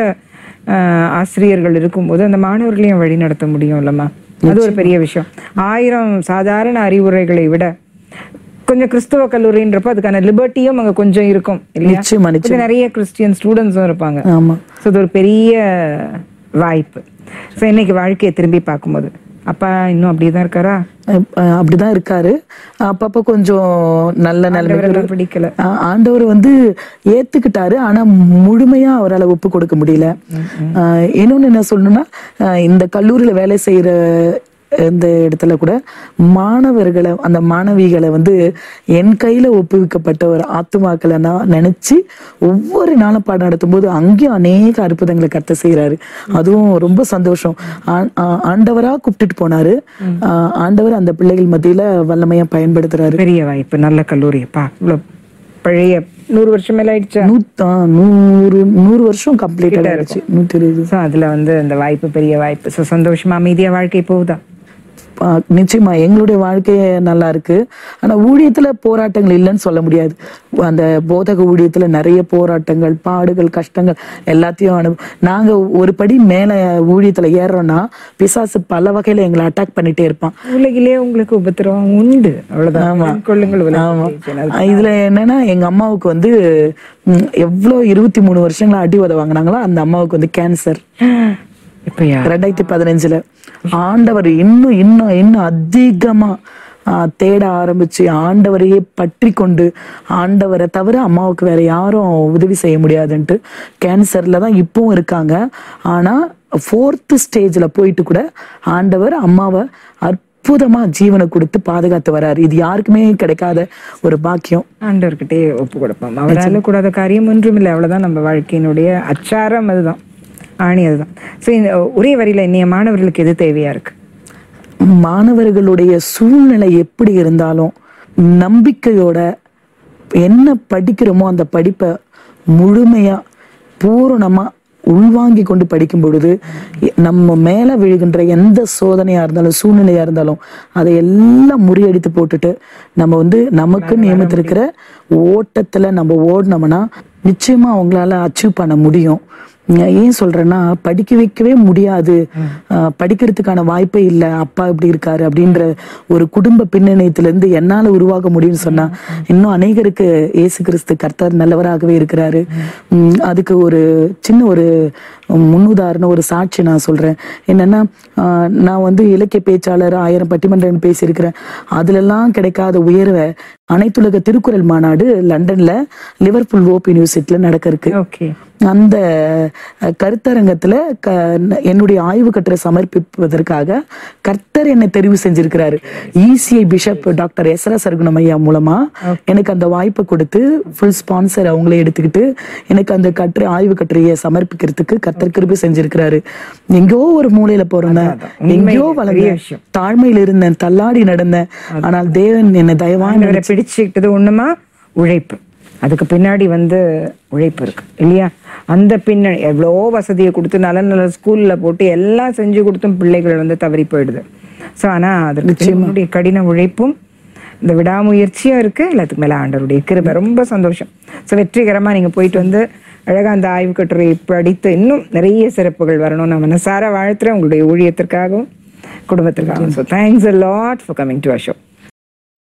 ஆஹ் ஆசிரியர்கள் இருக்கும்போது அந்த மாணவர்களையும் வழி நடத்த முடியும் இல்லம்மா அது ஒரு பெரிய விஷயம் ஆயிரம் சாதாரண அறிவுரைகளை விட கொஞ்சம் கிறிஸ்துவ கல்லூரின்றப்ப அதுக்கான லிபர்ட்டியும் அங்க கொஞ்சம் இருக்கும் இல்லையா நிச்சயமா நிச்சயம் கொஞ்சம் நிறைய கிறிஸ்டியன் ஸ்டூடெண்ட்ஸும் இருப்பாங்க ஆமா ஸோ இது ஒரு பெரிய வாய்ப்பு ஸோ இன்னைக்கு வாழ்க்கையை திரும்பி பார்க்கும்போது அப்பா இன்னும் அப்படியே தான் இருக்காரா அஹ் அஹ் அப்படிதான் இருக்காரு அப்பப்ப கொஞ்சம் நல்ல நிலைமைக்கு ஆண்டவரெல்லாம் பிடிக்கல ஆ- ஆண்டவர் வந்து ஏத்துக்கிட்டாரு ஆனா முழுமையா அவரால் ஒப்பு கொடுக்க முடியல ஆஹ் இன்னொன்னு என்ன சொல்லணும்னா ஆஹ் இந்த கல்லூரியில வேலை செய்யற இந்த இடத்துல கூட மாணவர்களை அந்த மாணவிகளை வந்து என் கையில ஒப்புவிக்கப்பட்ட ஒரு ஆத்துமாக்களை நான் நினைச்சு ஒவ்வொரு நாளும் பாடம் நடத்தும் போது அங்கேயும் அநேக அற்புதங்களை கத்த செய்யறாரு அதுவும் ரொம்ப சந்தோஷம் ஆ- ஆ- ஆண்டவரா கூப்பிட்டுட்டு போனாரு ஆஹ் ஆண்டவர் அந்த பிள்ளைகள் மத்தியில வல்லமையா பயன்படுத்துறாரு பெரிய வாய்ப்பு நல்ல கல்லூரிப்பா இவ்வளோ பழைய நூறு வருஷம் மேல ஆயிடுச்சா நூத்- ஆ, நூறு நூறு வருஷம் கம்ப்ளீட் ஆயிடுச்சு நூத்தி இருபது ஸோ அதுல வந்து அந்த வாய்ப்பு பெரிய வாய்ப்பு ஸோ சந்தோஷமா அமைதியா வாழ்க்கை போகுதா ஆ, நிச்சயமா எங்களுடைய வாழ்க்கை நல்லா இருக்கு ஆனா ஊழியத்துல போராட்டங்கள் இல்லைன்னு சொல்ல முடியாது அந்த போதக ஊழியத்துல நிறைய போராட்டங்கள் பாடுகள் கஷ்டங்கள் எல்லாத்தையும் அனு நாங்க ஒரு படி மேல ஊழியத்துல ஏறுறோம்னா பிசாசு பல வகையில எங்களை அட்டாக் பண்ணிட்டே இருப்பான் உலகிலே உங்களுக்கு உபத்திரவம் உண்டு அவ்வளவுதான் கொள்ளுங்கள் ஆமா உலகத்தை. இதுல என்னன்னா எங்க அம்மாவுக்கு வந்து ம், எவ்வளவு இருபத்தி மூணு வருஷங்களா அடி உத வாங்கினாங்களோ அந்த அம்மாவுக்கு வந்து கேன்சர் இப்பயா ரெண்டாயிரத்தி பதினஞ்சுல ஆண்டவர் இன்னும் இன்னும் இன்னும் அதிகமா ஆ, தேட ஆரம்பிச்சு ஆண்டவரையே பற்றி கொண்டு ஆண்டவரை தவிர அம்மாவுக்கு வேற யாரும் உதவி செய்ய முடியாதுன்ட்டு கேன்சர்ல தான் இப்பவும் இருக்காங்க ஆனா ஃபோர்த்து ஸ்டேஜ்ல போயிட்டு கூட ஆண்டவர் அம்மாவை அற்புதமா ஜீவனை கொடுத்து பாதுகாத்து வராரு இது யாருக்குமே கிடைக்காத ஒரு பாக்கியம் ஆண்டவர்கிட்டே ஒப்பு கொடுப்போம் அவரால கூடாத காரியம் ஒன்றும் இல்லை அவ்வளவுதான் நம்ம வாழ்க்கையினுடைய அச்சாரம் அதுதான் ஆணி அதுதான் ஸோ இந்த ஒரே வரியில இன்னைய மாணவர்களுக்கு எது தேவையா இருக்கு மாணவர்களுடைய சூழ்நிலை எப்படி இருந்தாலும் நம்பிக்கையோட என்ன படிக்கிறோமோ அந்த படிப்பை முழுமையா பூரணமா உள்வாங்கி கொண்டு படிக்கும் பொழுது எ- நம்ம மேல விழுகின்ற எந்த சோதனையா இருந்தாலும் சூழ்நிலையா இருந்தாலும் அதை எல்லாம் முறியடித்து போட்டுட்டு நம்ம வந்து நமக்கு நியமித்திருக்கிற ஓட்டத்துல நம்ம ஓடினோம்னா நிச்சயமா அவங்களால அச்சீவ் பண்ண முடியும் நான் ஏன் சொல்றேன்னா படிக்க வைக்கவே முடியாது ஆஹ் படிக்கிறதுக்கான வாய்ப்பே இல்லை அப்பா இப்படி இருக்காரு அப்படின்ற ஒரு குடும்ப பின்னணியத்துல இருந்து என்னால உருவாக முடியும்னு சொன்னா இன்னும் அநேகருக்கு இயேசு கிறிஸ்து கர்த்தர் நல்லவராகவே இருக்கிறாரு உம் அதுக்கு ஒரு சின்ன ஒரு முன்னுதாரணம் ஒரு சாட்சி நான் சொல்றேன் என்னன்னா ஆஹ் நான் வந்து இலக்கிய பேச்சாளர் ஆயிரம் பட்டிமன்றம் பேசியிருக்கிறேன் அதுலெல்லாம் கிடைக்காத உயர்வை அனைத்துலக திருக்குறள் மாநாடு லண்டன்ல லிவர்பூல் ஓப் யூனிவர்சிட்டியில நடக்க இருக்கு ஓகே அந்த அஹ், கருத்தரங்கத்துல க என்னுடைய ஆய்வு கட்டுரை சமர்ப்பிப்பதற்காக கர்த்தர் என்னை தெரிவு செஞ்சிருக்கிறாரு ECI bishop doctor Ezra Sargunam ஐயா மூலமா எனக்கு அந்த வாய்ப்பை கொடுத்து ஃபுல் ஸ்பான்சர் அவங்களே எடுத்துக்கிட்டு எனக்கு அந்த கட்டுரை ஆய்வு கட்டுரையை சமர்ப்பிக்கிறதுக்கு கர்த்தர் கிருபை செஞ்சிருக்கிறாரு எங்கேயோ ஒரு மூலையில போறேன் எங்கேயோ வளர்ந்தேன் தாழ்மையில் இருந்தேன் தள்ளாடி நடந்தேன் ஆனால் தேவன் என்னை தயவான ஆண்டவரை பிடிச்சுக்கிட்டது ஒண்ணுமா உழைப்பு அதுக்கு பின்னாடி வந்து உழைப்பு இருக்கு இல்லையா அந்த பின்னாடி எவ்வளோ வசதியை கொடுத்து நல்ல நல்ல ஸ்கூல்ல போட்டு எல்லாம் செஞ்சு கொடுத்தும் பிள்ளைகள் வந்து தவறி போயிடுது ஸோ ஆனால் அதற்கு உங்களுடைய கடின உழைப்பும் இந்த விடாமுயற்சியும் இருக்கு எல்லாத்துக்கு மேல ஆண்டவருடைய கிருபை ரொம்ப சந்தோஷம் ஸோ வெற்றிகரமா நீங்க போயிட்டு வந்து அழகா அந்த ஆய்வு கட்டுரை படித்து இன்னும் நிறைய சிறப்புகள் வரணும் நான் மனசார வாழ்த்துறேன் உங்களுடைய ஊழியத்திற்காகவும் குடும்பத்திற்காகவும் so thanks a lot for coming to a show